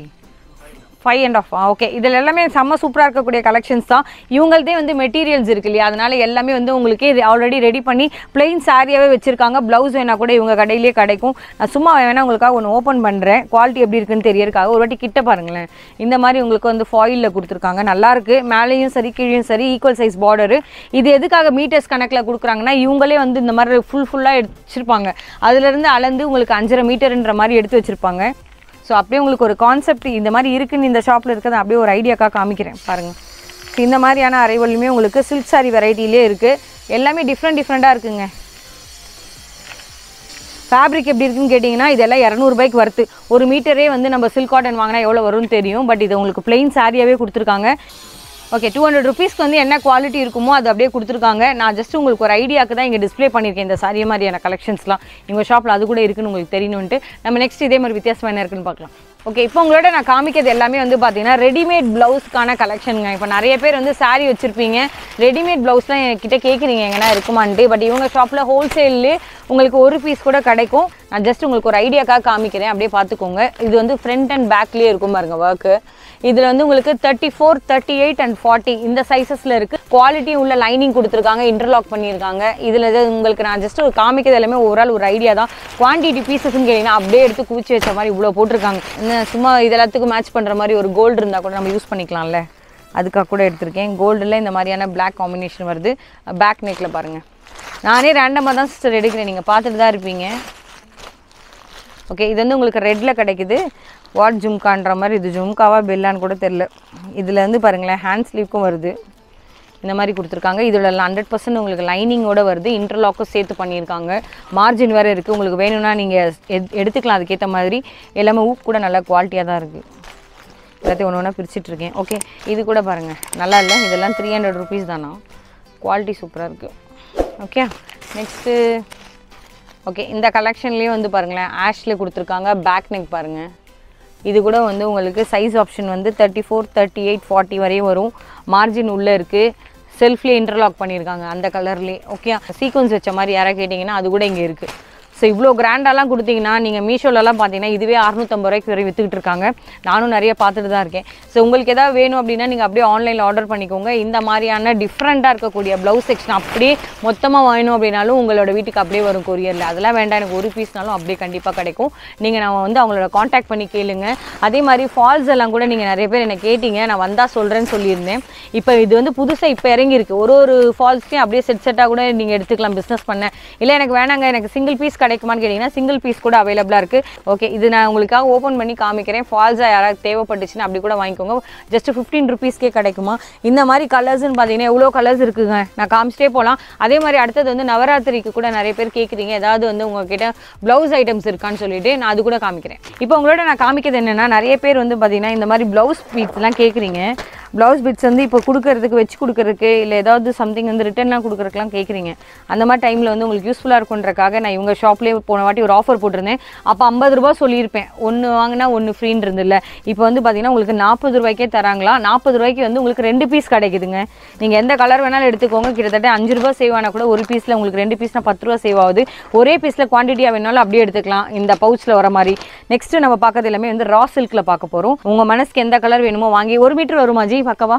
five and half okay இதில் எல்லாமே செம்ம சூப்பராக இருக்கக்கூடிய கலெக்ஷன்ஸ் தான் இவங்கள்தே வந்து மெட்டீரியல்ஸ் இருக்கு இல்லையா அதனால எல்லாமே வந்து உங்களுக்கு ஆல்ரெடி ரெடி பண்ணி பிளெயின் சாரியாகவே வச்சிருக்காங்க ப்ளவுஸ் வேணா கூட இவங்க கடையிலேயே கிடைக்கும் நான் சும்மா வேணா உங்களுக்காக ஒன்று ஓப்பன் பண்ணுறேன் குவாலிட்டி எப்படி இருக்குன்னு தெரியறதுக்காக ஒரு வாட்டி கிட்ட பாருங்களேன் இந்த மாதிரி உங்களுக்கு வந்து ஃபாயிலில் கொடுத்துருக்காங்க நல்லா இருக்கு மேலேயும் சரி கீழேயும் சரி ஈக்குவல் சைஸ் பார்டரு இது எதுக்காக மீட்டர்ஸ் கணக்கில் கொடுக்குறாங்கன்னா இவங்களே வந்து இந்த மாதிரி ஃபுல் ஃபுல்லாக வச்சிருப்பாங்க அதுலேருந்து அளந்து உங்களுக்கு அஞ்சரை மீட்டர்ன்ற மாதிரி எடுத்து வச்சிருப்பாங்க ஸோ அப்படியே உங்களுக்கு ஒரு கான்செப்ட் இந்த மாதிரி இருக்குன்னு இந்த ஷாப்பில் இருக்கிறத அப்படியே ஒரு ஐடியாக்காக காமிக்கிறேன் பாருங்கள் ஸோ இந்த மாதிரியான அரைவலுமே உங்களுக்கு சில்க் சாரி வெரைட்டிலே இருக்குது எல்லாமே டிஃப்ரெண்ட் டிஃப்ரெண்ட்டாக இருக்குங்க ஃபேப்ரிக் எப்படி இருக்குன்னு கேட்டிங்கன்னா இதெல்லாம் இரநூறுபாய்க்கு வருது ஒரு மீட்டரே வந்து நம்ம சில்க் காட்டன் வாங்கினா எவ்வளோ வரும்னு தெரியும் பட் இது உங்களுக்கு பிளெயின் சாரியாகவே கொடுத்துருக்காங்க ஓகே டூ ஹண்ட்ரட் ருபீஸ்க்கு வந்து என்ன குவாலிட்டி இருக்குமோ அது அப்படியே கொடுத்துருக்காங்க நான் ஜஸ்ட் உங்களுக்கு ஒரு ஐடியாக்கு தான் இங்கே டிஸ்ப்ளே பண்ணியிருக்கேன் இந்த சாரி மாதிரியான கலெக்ஷன்ஸ்லாம் எங்கள் ஷாப்பில் அது கூட இருக்குன்னு உங்களுக்கு தெரியணுன்ட்டு நம்ம நெக்ஸ்ட் இதே மாதிரி வித்தியாசம் என்ன இருக்குன்னு பார்க்கலாம் ஓகே இப்போ உங்களோட நான் காமிக்கிறது எல்லாமே வந்து பார்த்தீங்கன்னா ரெடிமேட் ப்ளவுஸ்க்கான கலெக்ஷனுங்க இப்போ நிறைய பேர் வந்து saree வச்சுருப்பீங்க ரெடிமேட் ப்ளவுஸ்லாம் என்கிட்ட கேட்குறீங்க எங்கன்னா இருக்குமான்ட்டு பட் இவங்க ஷாப்பில் ஹோல்சேல்லே உங்களுக்கு ஒரு பீஸ் கூட கிடைக்கும் நான் ஜஸ்ட் உங்களுக்கு ஒரு ஐடியாக்காக காமிக்கிறேன் அப்படியே பார்த்துக்கோங்க இது வந்து ஃப்ரண்ட் அண்ட் பேக்லேயே இருக்கும் பாருங்க ஒர்க்கு இதில் வந்து உங்களுக்கு thirty four thirty eight and forty இந்த சைஸஸில் இருக்குது குவாலிட்டி உள்ள லைனிங் கொடுத்துருக்காங்க இன்டர்லாக் பண்ணியிருக்காங்க இதில் இது உங்களுக்கு நான் ஜஸ்ட் ஒரு காமிக்கிறது எல்லாமே ஓவரால் ஒரு ஐடியா தான் குவான்டிட்டி பீசஸ்ன்னு கேட்டிங்கன்னா அப்படியே எடுத்து குவிச்சு வச்ச மாதிரி இவ்வளோ போட்டிருக்காங்க என்ன சும்மா இது எல்லாத்துக்கும் மேட்ச் பண்ணுற மாதிரி ஒரு கோல்டு இருந்தால் கூட நம்ம யூஸ் பண்ணிக்கலாம்ல அதுக்காக கூட எடுத்திருக்கேன் கோல்டில் இந்த மாதிரியான Black காம்பினேஷன் வருது பேக் நெக்கில் பாருங்கள் நானே ரேண்டமாக தான் சிஸ்டர் எடுக்கிறேன் நீங்கள் பார்த்துட்டு தான் இருப்பீங்க ஓகே இது வந்து உங்களுக்கு ரெட்டில் கிடைக்குது வாட் ஜும்கான்ற மாதிரி இது ஜும்காவா பெல்லான்னு கூட தெரில இதில் வந்து பாருங்களேன் ஹேண்ட் ஸ்லீவ்க்கும் வருது இந்த மாதிரி கொடுத்துருக்காங்க இதில் ஹண்ட்ரட் பர்சன்ட் உங்களுக்கு லைனிங்கோட வருது இன்டர்லாக்கும் சேர்த்து பண்ணியிருக்காங்க மார்ஜின் வேறு இருக்குது உங்களுக்கு வேணும்னா நீங்கள் எடுத்துக்கலாம் அதுக்கேற்ற மாதிரி எல்லாமே ஊக் கூட நல்ல குவாலிட்டியாக தான் இருக்குது எல்லாத்தையும் ஒன்று ஒன்றா பிரிச்சுட்டு இருக்கேன் ஓகே இது கூட பாருங்கள் நல்லா இல்லை இதெல்லாம் த்ரீ ஹண்ட்ரட் ருபீஸ் தானா குவாலிட்டி சூப்பராக இருக்குது ஓகே நெக்ஸ்ட்டு ஓகே இந்த கலெக்ஷன்லேயே வந்து பாருங்களேன் ஆஷ்ல கொடுத்துருக்காங்க பேக் நெக் பாருங்கள் இது கூட வந்து உங்களுக்கு சைஸ் ஆப்ஷன் வந்து thirty four thirty eight forty வரையும் வரும் மார்ஜின் உள்ளே இருக்குது செல்ஃப்லேயே இன்டர்லாக் பண்ணியிருக்காங்க அந்த கலர்லேயே ஓகே சீக்வன்ஸ் வச்ச மாதிரி யாராவது கேட்டிங்கன்னா அது கூட இங்கே இருக்குது ஸோ இவ்வளோ கிராண்டாலாம் கொடுத்தீங்கன்னா நீங்கள் மீஷோலலாம் பார்த்தீங்கன்னா இதுவே அறுநூத்தம்பது ரூபாய்க்கு வரை வித்துக்கிட்டு இருக்காங்க நானும் நிறைய பார்த்துட்டு தான் இருக்கேன் ஸோ உங்களுக்கு ஏதாவது வேணும் அப்படின்னா நீங்கள் அப்படியே ஆன்லைனில் ஆர்டர் பண்ணிக்கோங்க இந்த மாதிரியான டிஃப்ரெண்ட்டாக இருக்கக்கூடிய ப்ளவுஸ் செக்ஷன் அப்படியே மொத்தமாக வேணும் அப்படின்னாலும் உங்களோட வீட்டுக்கு அப்படியே வரும் கொரியரில் அதெல்லாம் வேண்டாம் எனக்கு ஒரு பீஸ்னாலும் அப்படியே கண்டிப்பாக கிடைக்கும் நீங்கள் நான் வந்து அவங்களோட காண்டாக்ட் பண்ணி கேளுங்க அதே மாதிரி ஃபால்ஸ் எல்லாம் கூட நீங்கள் நிறைய பேர் என்னை கேட்டீங்க நான் வந்தால் சொல்கிறேன்னு சொல்லியிருந்தேன் இப்போ இது வந்து புதுசாக இப்போ இறங்கியிருக்கு ஒரு ஒரு ஃபால்ஸ்லையும் அப்படியே செட் செட்டாக கூட நீங்கள் எடுத்துக்கலாம் பிஸ்னஸ் பண்ண இல்லை எனக்கு வேணாங்க எனக்கு சிங்கிள் பீஸ் கிடைக்குமான்னு கேட்டிங்கன்னா சிங்கிள் பீஸ் கூட அவைலபிளாக இருக்குது ஓகே இது நான் உங்களுக்காக ஓப்பன் பண்ணி காமிக்கிறேன் ஃபால்ஸாக யாராவது தேவைப்பட்டுச்சுன்னா அப்படி கூட வாங்கிக்கோங்க ஜஸ்ட் ஃபிஃப்டீன் ருபீஸ்க்கே கிடைக்குமா இந்த மாதிரி கலர்ஸ்னு பார்த்தீங்கன்னா எவ்வளோ கலர்ஸ் இருக்குங்க நான் காமிச்சிட்டே போகலாம் அதே மாதிரி அடுத்தது வந்து நவராத்திரிக்கு கூட நிறைய பேர் கேட்குறீங்க ஏதாவது வந்து உங்ககிட்ட ப்ளவுஸ் ஐட்டம்ஸ் இருக்கான்னு சொல்லிட்டு நான் அது கூட காமிக்கிறேன் இப்போ உங்களோட நான் காமிக்கிறது என்னென்னா நிறைய பேர் வந்து பார்த்தீங்கன்னா இந்த மாதிரி ப்ளவுஸ் பீட்ஸ்லாம் கேட்குறீங்க ப்ளவுஸ் பிட்ஸ் வந்து இப்போ கொடுக்கறதுக்கு வச்சு கொடுக்கறதுக்கு இல்லை ஏதாவது சம்திங் வந்து ரிட்டர்னாக கொடுக்குறதுக்குலாம் கேட்குறீங்க அந்த மாதிரி டைமில் வந்து உங்களுக்கு யூஸ்ஃபுல்லாக இருக்குன்றக்காக நான் இவங்க ஷாப்லேயே போன வாட்டி ஒரு ஆஃபர் போட்டிருந்தேன் அப்போ ஐம்பது ரூபா சொல்லியிருப்பேன் ஒன்று வாங்கினா ஒன்று ஃப்ரீன்னு இருந்தில்ல இப்போ வந்து பார்த்தீங்கன்னா உங்களுக்கு நாற்பது ரூபாய்க்கே தராங்களா நாற்பது ரூபாய்க்கு வந்து உங்களுக்கு ரெண்டு பீஸ் கிடைக்குதுங்க நீங்கள் எந்த கலர் வேணாலும் எடுத்துக்கோங்க கிட்டத்தட்ட அஞ்சு ரூபா சேவ் ஆனால் கூட ஒரு பீஸில் உங்களுக்கு ரெண்டு பீஸ்னா பத்து ரூபா சேவ் ஆகுது ஒரே பீஸில் குவான்டிட்டியாக வேணாலும் அப்படியே எடுத்துக்கலாம் இந்த பவுச்சில் வர மாதிரி நெக்ஸ்ட் நம்ம பார்க்கறது எல்லாமே வந்து ரா சில்கில் பார்க்க போகிறோம் உங்கள் மனசுக்கு எந்த கலர் வேணுமோ வாங்கி ஒரு மீட்டர் வருமா ஜி பக்கவா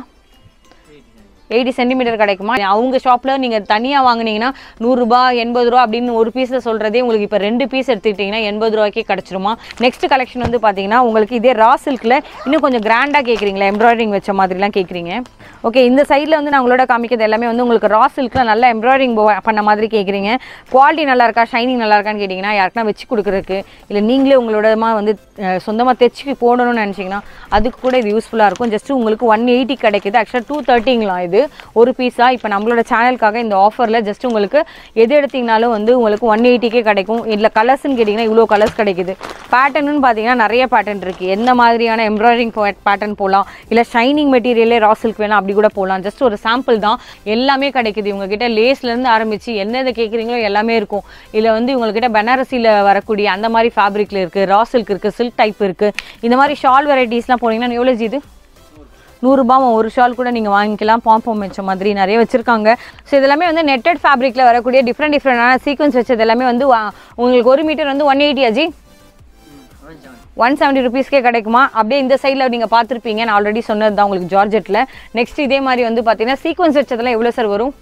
எயிட்டி சென்டிமீட்டர் கிடைக்குமா அவங்க ஷாப்பில் நீங்கள் தனியாக வாங்குனீங்கன்னா நூறுரூபா எண்பது ரூபா அப்படின்னு ஒரு பீஸில் சொல்கிறதே உங்களுக்கு இப்போ ரெண்டு பீஸ் எடுத்துக்கிட்டிங்கன்னா எண்பது ரூபாய்க்கே கிடச்சிருமா நெக்ஸ்ட் கலெக்ஷன் வந்து பார்த்தீங்கன்னா உங்களுக்கு இதே ரா சில்கில் இன்னும் கொஞ்சம் கிராண்டாக கேட்குறீங்களா எம்ப்ராய்டிங் வச்ச மாதிரிலாம் கேட்குறீங்க ஓகே இந்த சைடில் வந்து நான் உங்களோட காமிக்கிறது எல்லாமே வந்து உங்களுக்கு ரா சில்கில் நல்லா எம்ப்ராய்டிங் பண்ண மாதிரி கேட்குறீங்க குவாலிட்டி நல்லா இருக்கா ஷைனிங் நல்லா இருக்கான்னு கேட்டிங்கன்னா யாருக்குனா வச்சு கொடுக்குறதுக்கு இல்லை நீங்களே உங்களோடமா வந்து சொந்தமாக தைச்சி போடணும்னு நினச்சிங்கன்னா அதுக்கு கூட இது யூஸ்ஃபுல்லாக இருக்கும் ஜஸ்ட் உங்களுக்கு ஒன் எயிட்டி கிடைக்குது ஆக்சுவலாக டூ தேர்ட்டிங்களாம் இது ஒரு பீஸாக இப்போ நம்மளோட சேனலுக்காக இந்த ஆஃபரில் ஜஸ்ட் உங்களுக்கு எது எடுத்தீங்கனாலும் வந்து உங்களுக்கு ஒன் எயிட்டிக்கே கிடைக்கும் இல்லை கலர்ஸ்னு கேட்டிங்கன்னா இவ்வளோ கலர்ஸ் கிடைக்குது பேட்டர்னு பார்த்தீங்கன்னா நிறைய பேட்டர்ன் இருக்குது எந்த மாதிரியான எம்ப்ராய்டிங் பேட்டர்ன் போகலாம் இல்லை ஷைனிங் மெட்டீரியலே ரா சில்க் வேணால் அப்படி கூட போகலாம் ஜஸ்ட் ஒரு சாம்பிள் தான் எல்லாமே கிடைக்குது இவங்ககிட்ட லேஸ்லேருந்து ஆரம்பித்து என்ன கேட்குறீங்களோ எல்லாமே இருக்கும் இதில் வந்து இவங்ககிட்ட பனாரசியில் வரக்கூடிய அந்த மாதிரி ஃபேப்ரிக்கில் இருக்குது ரா சில்க் இருக்குது சில்க் டைப் இருக்குது இந்த மாதிரி ஷால் வெரைட்டிஸ்லாம் போனீங்கன்னா எவ்வளோ ஜி இது நூறுரூபா ஒரு ஷால் கூட நீங்கள் வாங்கிக்கலாம் பாம்பம் வச்ச மாதிரி நிறைய வச்சுருக்காங்க ஸோ இதெல்லாமே வந்து நெட்டட் ஃபேப்ரிக்கில் வரக்கூடிய டிஃப்ரெண்ட் டிஃப்ரெண்டான சீக்வன்ஸ் வச்சது எல்லாமே வந்து வா- உங்களுக்கு ஒரு மீட்டர் வந்து ஒன் எயிட்டி அஜி ஒன் செவன்ட்டி ருபீஸ்க்கே கிடைக்குமா அப்படியே இந்த சைடில் நீங்கள் பார்த்துருப்பீங்க நான் ஆல்ரெடி சொன்னது தான் உங்களுக்கு ஜார்ஜெட்டில் நெக்ஸ்ட் இதே மாதிரி வந்து பார்த்தீங்கன்னா சீக்வன்ஸ் வச்சதெல்லாம் எவ்வளோ சார் வரும்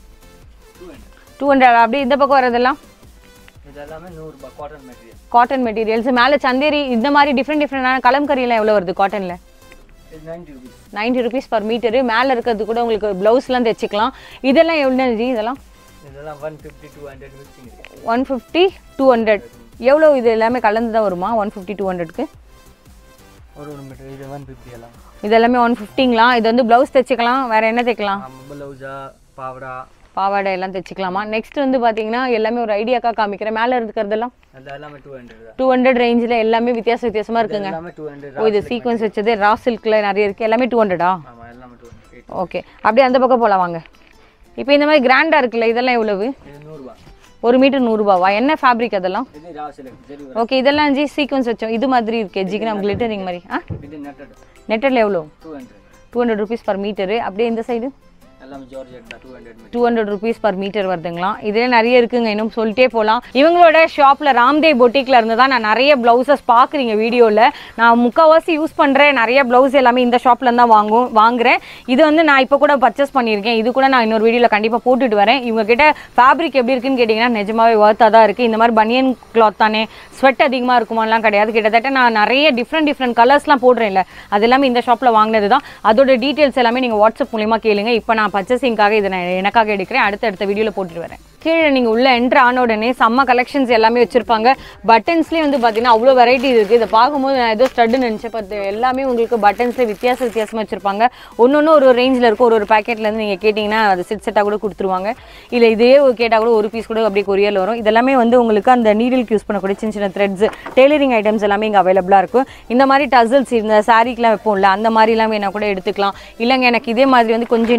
டூ ஹண்ட்ரட் அப்படியே இந்த பக்கம் வரதெல்லாம் இது எல்லாமே நூறுரூபா காட்டன் மெட்டீரியல் காட்டன் மெட்டீரியல்ஸ் மேலே சந்தேரி இந்த மாதிரி டிஃப்ரெண்ட் டிஃப்ரெண்டான கலம்கரியெல்லாம் எவ்வளோ வருது காட்டனில் இது ninety rupees ninety rupees per metre மேலே இருக்கிறது கூட உங்களுக்கு ப்ளவுஸ்லாம் தைச்சிக்கலாம் இதெல்லாம் எவ்வளோ ஜி இதெல்லாம் இதெல்லாம் one fifty two hundred mixing இருக்கு ஒன் ஃபிஃப்டி டூ ஹண்ட்ரட் எவ்வளோ இது எல்லாமே கலந்து தான் வருமா ஒன் ஃபிஃப்டி டூ ஹண்ட்ரட்க்கு ஒரு ஒரு மீட்டர் இது ஒன் ஃபிஃப்டி எல்லாம் இது எல்லாமே ஒன் ஃபிஃப்டிங்களா இது வந்து ப்ளவுஸ் தைச்சிக்கலாம் வேறு என்ன தைக்கலாம் ப்ளவுஸா பாவடா பாவாடை எல்லாம் தைச்சிக்கலாமா நெக்ஸ்ட் வந்து பார்த்தீங்கன்னா எல்லாமே ஒரு ஐடியாக்கா காமிக்கிறேன் மேலே இருக்கிறதெல்லாம் அது எல்லாமே டூ ஹண்ட்ரட் தான் டூ ஹண்ட்ரட் ரேஞ்சில் எல்லாமே வித்தியாச வித்தியாசமாக இருக்குங்க எல்லாமே டூ ஹண்ட்ரட் ஓ இது சீக்வன்ஸ் வச்சது ரா சில்கில் நிறைய இருக்குது எல்லாமே டூ ஹண்ட்ரடா ஆமாம் எல்லாமே டூ ஹண்ட்ரட் ஓகே அப்படியே அந்த பக்கம் போகலாம் வாங்க இப்போ இந்த மாதிரி கிராண்டாக இருக்குல்ல இதெல்லாம் எவ்வளவு இது நூறுரூவா ஒரு மீட்டர் நூறுரூபாவா என்ன ஃபேப்ரிக் அதெல்லாம் இது ரா சிலக் சரி ஓகே இதெல்லாம் ஜி சீக்வன்ஸ் வச்சோம் இது மாதிரி இருக்கு ஜிக்கு நம்ம கிளிட்டரிங் மாதிரி ஆ இது நெட்டட் நெட்டரில் எவ்வளோ two hundred two hundred rupees per metre அப்படியே இந்த சைடு எல்லாமே ஜார்ஜெட் தான் two hundred metre two hundred rupees per metre வருதுங்களாம் இதில் நிறைய இருக்குங்க இன்னும் சொல்லிட்டே போகலாம் இவங்களோட ஷாப்பில் ராம்தேவ் பொட்டிக்கில் இருந்து தான் நான் நிறைய ப்ளவுசஸ் பார்க்குறீங்க வீடியோவில் நான் முக்கால்வாசி யூஸ் பண்ணுறேன் நிறைய ப்ளவுஸ் எல்லாமே இந்த ஷாப்ல தான் வாங்கும் வாங்குறேன் இது வந்து நான் இப்போ கூட பர்ச்சேஸ் பண்ணியிருக்கேன் இது கூட நான் இன்னொரு வீடியோவில் கண்டிப்பாக போட்டுட்டு வரேன் இவங்க கிட்ட ஃபேப்ரிக் எப்படி இருக்குன்னு கேட்டிங்கன்னா நிஜமாவே ஒர்த்தாக தான் இருக்குது இந்த மாதிரி பனியன் கிளாத் தானே ஸ்வெட் அதிகமாக இருக்குமாலாம் கிடையாது கிட்டத்தட்ட நான் நிறைய டிஃப்ரெண்ட் டிஃப்ரெண்ட் கலர்ஸ்லாம் போடுறேன்ல அது எல்லாமே இந்த ஷாப்பில் வாங்கினது தான் அதோட டீட்டெயில்ஸ் எல்லாமே நீங்கள் வாட்ஸ்அப் மூலியமாக கேளுங்க இப்போ நான் பர்ச்சேசிங்காக இதை நான் எனக்காக எடுக்கிறேன் அடுத்த அடுத்த வீடியோவில் போட்டுட்டு வரேன் கீழே நீங்கள் உள்ள என்ட்ரு ஆன உடனே செம்ம கலெக்ஷன்ஸ் எல்லாமே வச்சுருப்பாங்க பட்டன்ஸ்லேயே வந்து பார்த்தீங்கன்னா அவ்வளோ வெரைட்டி இருக்குது இதை பார்க்கும்போது நான் ஏதோ ஸ்டட்டு நினச்சேன் பட் எல்லாமே உங்களுக்கு பட்டன்ஸில் வித்தியாச வித்தியாசமாக வச்சுருப்பாங்க ஒன்று ஒன்று ஒரு ரேஞ்சில் இருக்கும் ஒரு ஒரு பேக்கெட்லேருந்து நீங்கள் கேட்டிங்கன்னா அது செட் செட்டாக கூட கொடுத்துருவாங்க இல்லை இதே கேட்டால் கூட ஒரு பீஸ் கூட அப்படியே கொரியரில் வரும் இதெல்லாமே வந்து உங்களுக்கு அந்த நீடிலுக்கு யூஸ் பண்ணக்கூடிய சின்ன சின்ன த்ரெட்ஸ் டெய்லரிங் ஐட்டம்ஸ் எல்லாமே இங்கே அவைலபிளாக இருக்கும் இந்த மாதிரி டசல்ஸ் இந்த சாரீக்கெலாம் வைப்போம்ல அந்த மாதிரிலாம் வேணால் கூட எடுத்துக்கலாம் இல்லைங்க எனக்கு இதே மாதிரி வந்து கொஞ்சம் இன்னும் கிராண்டாக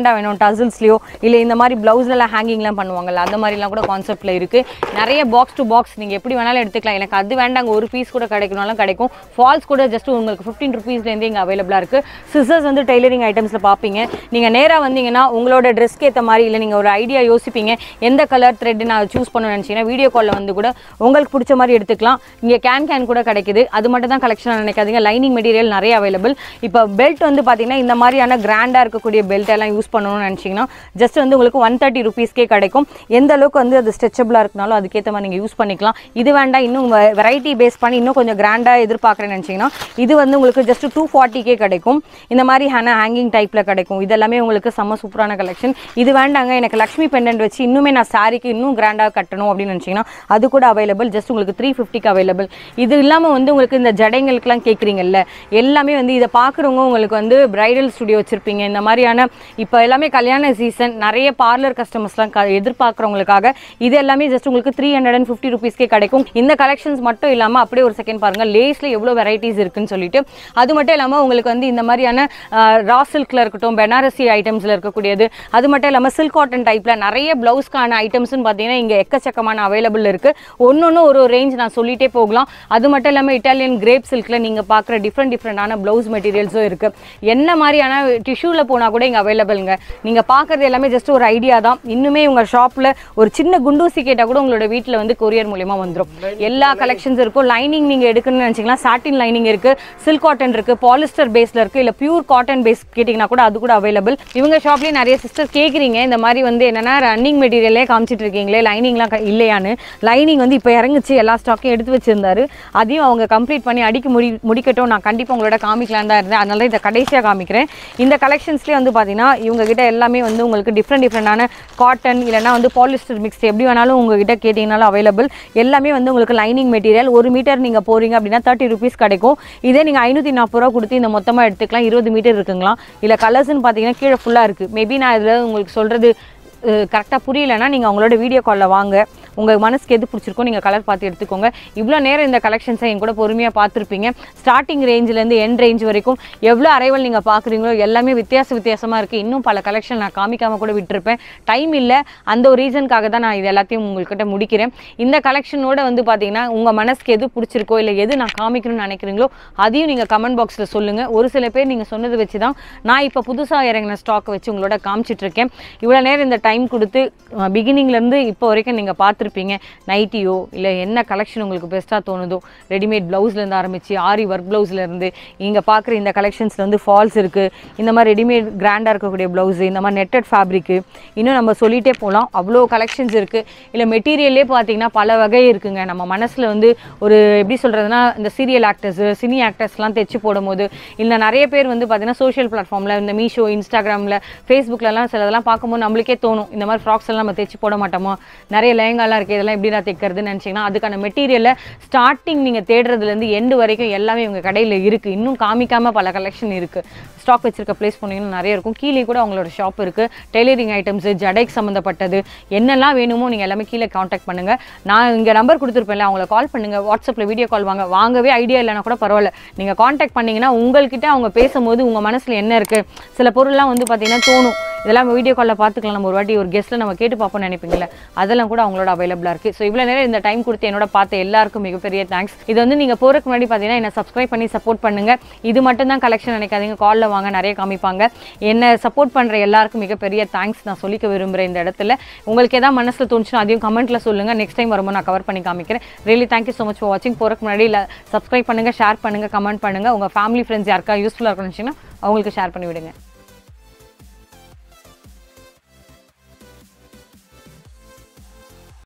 கிராண்டாக வேணும் டசில்ஸ்லையோ இல்லை இந்த மாதிரி ப்ளவுஸ்லாம் ஹேங்கிங்லாம் பண்ணுவாங்கல்ல அந்த மாதிரிலாம் கூட கான்செப்ட்டில் இருக்குது நிறைய பாக்ஸ் டு பாக்ஸ் நீங்கள் எப்படி வேணாலும் எடுத்துக்கலாம் எனக்கு அது வேண்டாங்க ஒரு பீஸ் கூட கிடைக்கணும்னாலும் கிடைக்கும் ஃபால்ஸ் கூட ஜஸ்ட் உங்களுக்கு ஃபிஃப்டீன் ருபீஸ்லேருந்து இங்கே அவைலபிளாக இருக்குது சிசர்ஸ் வந்து டெய்லரிங் ஐட்டம்ஸில் பார்ப்பீங்க நீங்கள் நேராக வந்தீங்கன்னா உங்களோட ட்ரெஸ்க்கு ஏற்ற மாதிரி இல்லை நீங்கள் ஒரு ஐடியா யோசிப்பீங்க எந்த கலர் த்ரெட் நான் சூஸ் பண்ணணும்னு நினச்சிங்கன்னா வீடியோ காலில் வந்து கூட உங்களுக்கு பிடிச்ச மாதிரி எடுத்துக்கலாம் இங்கே கேன் கேன் கூட கிடைக்குது அது மட்டும் தான் கலெக்ஷன் நினைக்காதீங்க லைனிங் மெட்டீரியல் நிறைய அவைலபிள் இப்போ பெல்ட் வந்து பார்த்தீங்கன்னா இந்த மாதிரியான கிராண்டாக இருக்கக்கூடிய பெல்ட் எல்லாம் யூஸ் பண்ணணும்னு நினச்சிங்கன்னா ஜஸ்ட் வந்து உங்களுக்கு ஒன் தேர்ட்டி ருபீஸ்க்கே கிடைக்கும் எந்த அளவுக்கு வந்து அது ஸ்ட்ரெச்சபிளாக இருக்குனாலும் அதுக்கேற்ற மாதிரி நீங்கள் யூஸ் பண்ணிக்கலாம் இது வேண்டாம் இன்னும் வெரைட்டி பேஸ் பண்ணி இன்னும் கொஞ்சம் கிராண்டாக எதிர்பார்க்குறேன்னு நினச்சிங்கன்னா இது வந்து உங்களுக்கு ஜஸ்ட் டூ ஃபார்ட்டிக்கே கிடைக்கும் இந்த மாதிரி ஹேனா ஹேங்கிங் டைப்பில் கிடைக்கும் இதெல்லாமே உங்களுக்கு செம்ம சூப்பரான கலெக்ஷன் இது வேண்டாங்க எனக்கு லக்ஷ்மி பெண்டன்ட் வச்சு இன்னுமே நான் சாரிக்கு இன்னும் கிராண்டாக கட்டணும் அப்படின்னு நினச்சிங்கன்னா அது கூட அவைலபிள் ஜஸ்ட் உங்களுக்கு த்ரீ ஃபிஃப்டிக்கு அவைலபிள் இது இல்லாமல் வந்து உங்களுக்கு இந்த ஜடைங்களுக்குலாம் கேட்குறீங்கல்ல எல்லாமே வந்து இதை பார்க்குறவங்க உங்களுக்கு வந்து பிரைடல் ஸ்டுடியோ வச்சுருப்பீங்க இந்த மாதிரியான இப்போ எல்லாமே கல்யாண சீசன் நிறைய பார்லர் கஸ்டமர்ஸ்லாம் க எதிர்பார்க்குறவங்களுக்காக இது எல்லாமே ஜஸ்ட் உங்களுக்கு த்ரீ ஹண்ட்ரட் அண்ட் ஃபிஃப்டி ருபீஸ்க்கே கிடைக்கும் இந்த கலெக்ஷன்ஸ் மட்டும் இல்லாமல் அப்படியே ஒரு செகண்ட் பாருங்கள் லேஸில் எவ்வளோ வெரைட்டிஸ் இருக்குன்னு சொல்லிட்டு அது மட்டும் இல்லாமல் உங்களுக்கு வந்து இந்த மாதிரியான ரா சில்கில் இருக்கட்டும் பெனாரசி ஐட்டம்ஸில் இருக்கக்கூடியது அது மட்டும் இல்லாமல் சில்க் காட்டன் டைப்பில் நிறைய ப்ளவுஸ்க்கான ஐட்டம்ஸ்னு பார்த்தீங்கன்னா இங்கே எக்கச்சக்கமான அவைலபிள் இருக்குது ஒன்று ஒன்று ஒரு ஒரு ரேஞ்ச் நான் சொல்லிட்டே போகலாம் அது மட்டும் இல்லாமல் இட்டாலியன் கிரேப் சில்கில் நீங்கள் பார்க்குற டிஃப்ரெண்ட் டிஃப்ரெண்டான ப்ளவுஸ் மெட்டீரியல்ஸும் இருக்குது என்ன மாதிரியான டிஷ்யூவில் போனால் கூட இங்கே அவைலபிள்ங்க நீங்கள் பார்க்குறது எல்லாமே ஜஸ்ட் ஒரு ஐடியா தான் இன்னுமே உங்கள் ஷாப்பில் ஒரு சின்ன குண்டூசி கேட்டால் கூட உங்களோட வீட்டில் வந்து கொரியர் மூலியமா வந்துடும் எல்லா கலெக்ஷன்ஸ் இருக்கும் லைனிங் நீங்கள் எடுக்கணும்னு நினச்சிங்கன்னா சாட்டின் லைனிங் இருக்குது சில்க் காட்டன் இருக்குது பாலிஸ்டர் பேஸில் இருக்குது இல்லை பியூர் காட்டன் பேஸ் கேட்டிங்கன்னா கூட அது கூட அவைலபிள் இவங்க ஷாப்லேயே நிறைய சிஸ்டர் கேட்குறீங்க இந்த மாதிரி வந்து என்னென்னா ரன்னிங் மெட்டீரியலே காமிச்சிட்டு இருக்கீங்களே லைனிங்லாம் க- இல்லையான்னு லைனிங் வந்து இப்போ இறங்குச்சு எல்லா ஸ்டாக்கையும் எடுத்து வச்சிருந்தாரு அதையும் அவங்க கம்ப்ளீட் பண்ணி அடிக்க முடி முடிக்கட்டும் நான் கண்டிப்பாக உங்களோட காமிக்கலாம் தான் இருந்தேன் அதனால தான் இதை கடைசியாக காமிக்கிறேன் இந்த கலெக்ஷன்ஸ்லேயே வந்து பார்த்தீங்கன்னா இவங்க கிட்ட எல்லாமே வந்து உங்களுக்கு டிஃப்ரெண்ட் டிஃப்ரெண்டான காட்டன் இல்லைனா வந்து பாலிஸ்டர் மிக்ஸ் எப்படி வேணாலும் உங்ககிட்ட கேட்டிங்கனாலும் அவைலபிள் எல்லாமே வந்து உங்களுக்கு லைனிங் மெட்டீரியல் ஒரு மீட்டர் நீங்கள் போகிறீங்க அப்படின்னா தேர்ட்டி ருபீஸ் கிடைக்கும் இதே நீங்கள் ஐநூற்றி நாற்பது ரூபா கொடுத்து இந்த மொத்தமாக எடுத்துக்கலாம் இருபது மீட்டர் இருக்குங்களா இல்லை கலர்ஸ்னு பார்த்தீங்கன்னா கீழே ஃபுல்லாக இருக்குது மேபி நான் இதில் உங்களுக்கு சொல்கிறது கரெக்டாக புரியலைன்னா நீங்கள் அவங்களோட வீடியோ காலில் வாங்க உங்கள் மனசுக்கு எது பிடிச்சிருக்கோ நீங்கள் கலர் பார்த்து எடுத்துக்கோங்க இவ்வளோ நேரம் இந்த கலெக்ஷன்ஸை என் கூட பொறுமையாக பார்த்துருப்பீங்க ஸ்டார்டிங் ரேஞ்சிலேருந்து எண்ட் ரேஞ்ச் வரைக்கும் எவ்வளோ அரைவல் நீங்கள் பார்க்குறீங்களோ எல்லாமே வித்தியாச வித்தியாசமாக இருக்குது இன்னும் பல கலெக்ஷன் நான் காமிக்காமல் கூட விட்டுருப்பேன் டைம் இல்லை அந்த ஒரு ரீசனுக்காக தான் நான் இது எல்லாத்தையும் உங்கள்கிட்ட முடிக்கிறேன் இந்த கலெக்ஷனோட வந்து பார்த்தீங்கன்னா உங்கள் மனசுக்கு எது பிடிச்சிருக்கோ இல்லை எது நான் காமிக்கணும்னு நினைக்கிறீங்களோ அதையும் நீங்கள் கமெண்ட் பாக்ஸில் சொல்லுங்கள் ஒரு சில பேர் நீங்கள் சொன்னதை வச்சு தான் நான் இப்போ புதுசாக இறங்கின ஸ்டாக்கை வச்சு உங்களோட காமிச்சிட்டு இருக்கேன் இவ்வளோ நேரம் இந்த டைம் கொடுத்து பிகினிங்லேருந்து இப்போ வரைக்கும் நீங்கள் பார்த்துருப்பீங்க நைட்டியோ இல்லை என்ன கலெக்ஷன் உங்களுக்கு பெஸ்ட்டாக தோணுதோ ரெடிமேட் ப்ளவுஸ்லேருந்து ஆரம்பித்து ஆரி ஒர்க் ப்ளவுஸ்லேருந்து இங்கே பார்க்குற இந்த கலெக்ஷன்ஸில் வந்து ஃபால்ஸ் இருக்குது இந்த மாதிரி ரெடிமேட் கிராண்டாக இருக்கக்கூடிய ப்ளவுஸு இந்த மாதிரி நெட்டட் ஃபேப்ரிக்கு இன்னும் நம்ம சொல்லிகிட்டே போகலாம் அவ்வளோ கலெக்ஷன்ஸ் இருக்குது இல்லை மெட்டீரியல்லே பார்த்தீங்கன்னா பல வகை இருக்குங்க நம்ம மனசில் வந்து ஒரு எப்படி சொல்கிறதுனா இந்த சீரியல் ஆக்டர்ஸு சினி ஆக்டர்ஸ்லாம் தைச்சு போடும்போது இல்லை நிறைய பேர் வந்து பார்த்தீங்கன்னா சோஷியல் பிளாட்ஃபார்மில் இந்த மீஷோ இன்ஸ்டாகிராமில் ஃபேஸ்புக்லலாம் சிலதெல்லாம் பார்க்கும்போது நம்மளுக்கே தோணும் இந்த மாதிரி ஃப்ராக்ஸ் எல்லாம் நம்ம தைச்சு போட மாட்டோமா நிறைய லெஹங்காலாம் இருக்குது இதெல்லாம் எப்படி நான் தைக்கிறதுன்னு நினச்சிங்கன்னா அதுக்கான மெட்டீரியலை ஸ்டார்டிங் நீங்கள் தேடுறதுலேருந்து எண்டு வரைக்கும் எல்லாமே உங்கள் கடையில் இருக்குது இன்னும் காமிக்காமல் பல கலெக்ஷன் இருக்குது ஸ்டாக் வச்சிருக்க ப்ளேஸ் போனீங்கன்னா நிறைய இருக்கும் கீழே கூட அவங்களோட ஷாப் இருக்குது டெய்லரிங் ஐட்டம்ஸு ஜடைக்கு சம்மந்தப்பட்டது என்னெல்லாம் வேணுமோ நீங்கள் எல்லாமே கீழே காண்டாக்ட் பண்ணுங்கள் நான் இங்கே நம்பர் கொடுத்துருப்பேன்ல அவங்கள கால் பண்ணுங்கள் வாட்ஸ்அப்பில் வீடியோ கால் வாங்க வாங்கவே ஐடியா இல்லைனா கூட பரவாயில்ல நீங்கள் காண்டாக்ட் பண்ணீங்கன்னா உங்கள்கிட்ட அவங்க பேசும்போது உங்கள் மனசில் என்ன இருக்குது சில பொருள்லாம் வந்து பார்த்தீங்கன்னா தோணும் இதெல்லாம் வீடியோ காலில் பார்த்துக்கலாம் நம்ம ஒரு வாட்டி ஒரு கெஸ்ட்டில் நம்ம கேட்டு பார்ப்போம்னு நினைப்பீங்கல்ல அதெல்லாம் கூட அவங்களோட அவைலபிளாக இருக்குது ஸோ இவ்வளோ நேரம் இந்த டைம் கொடுத்து என்னோட பார்த்த எல்லாருக்கும் மிகப்பெரிய தேங்க்ஸ் இது வந்து நீங்கள் போகிறதுக்கு முன்னாடி பார்த்தீங்கன்னா என்ன சப்ஸ்கிரைப் பண்ணி சப்போர்ட் பண்ணுங்கள் இது மட்டும் தான் கலெக்ஷன் நினைக்காதீங்க காலில் வாங்க நிறைய காமிப்பாங்க என்ன சப்போர்ட் பண்ணுற எல்லாருக்கும் மிகப்பெரிய தேங்க்ஸ் நான் சொல்லிக்க விரும்புகிறேன் இந்த இடத்துல உங்களுக்கு எதாவது மனசில் தோணுச்சுன்னா அதையும் கமெண்ட்டில் சொல்லுங்கள் நெக்ஸ்ட் டைம் வரும்போது நான் கவர் பண்ணி காமிக்கிறேன் really thank you so much for வாட்சிங் போகிறதுக்கு முன்னாடி இல்லை சப்ஸ்கிரைப் பண்ணுங்கள் ஷேர் பண்ணுங்கள் கமெண்ட் பண்ணுங்கள் உங்கள் ஃபேமிலி ஃப்ரெண்ட்ஸ் யாருக்கா யூஸ்ஃபுல்லாக இருக்கணும்னு அவங்களுக்கு ஷேர் பண்ணி விடுங்க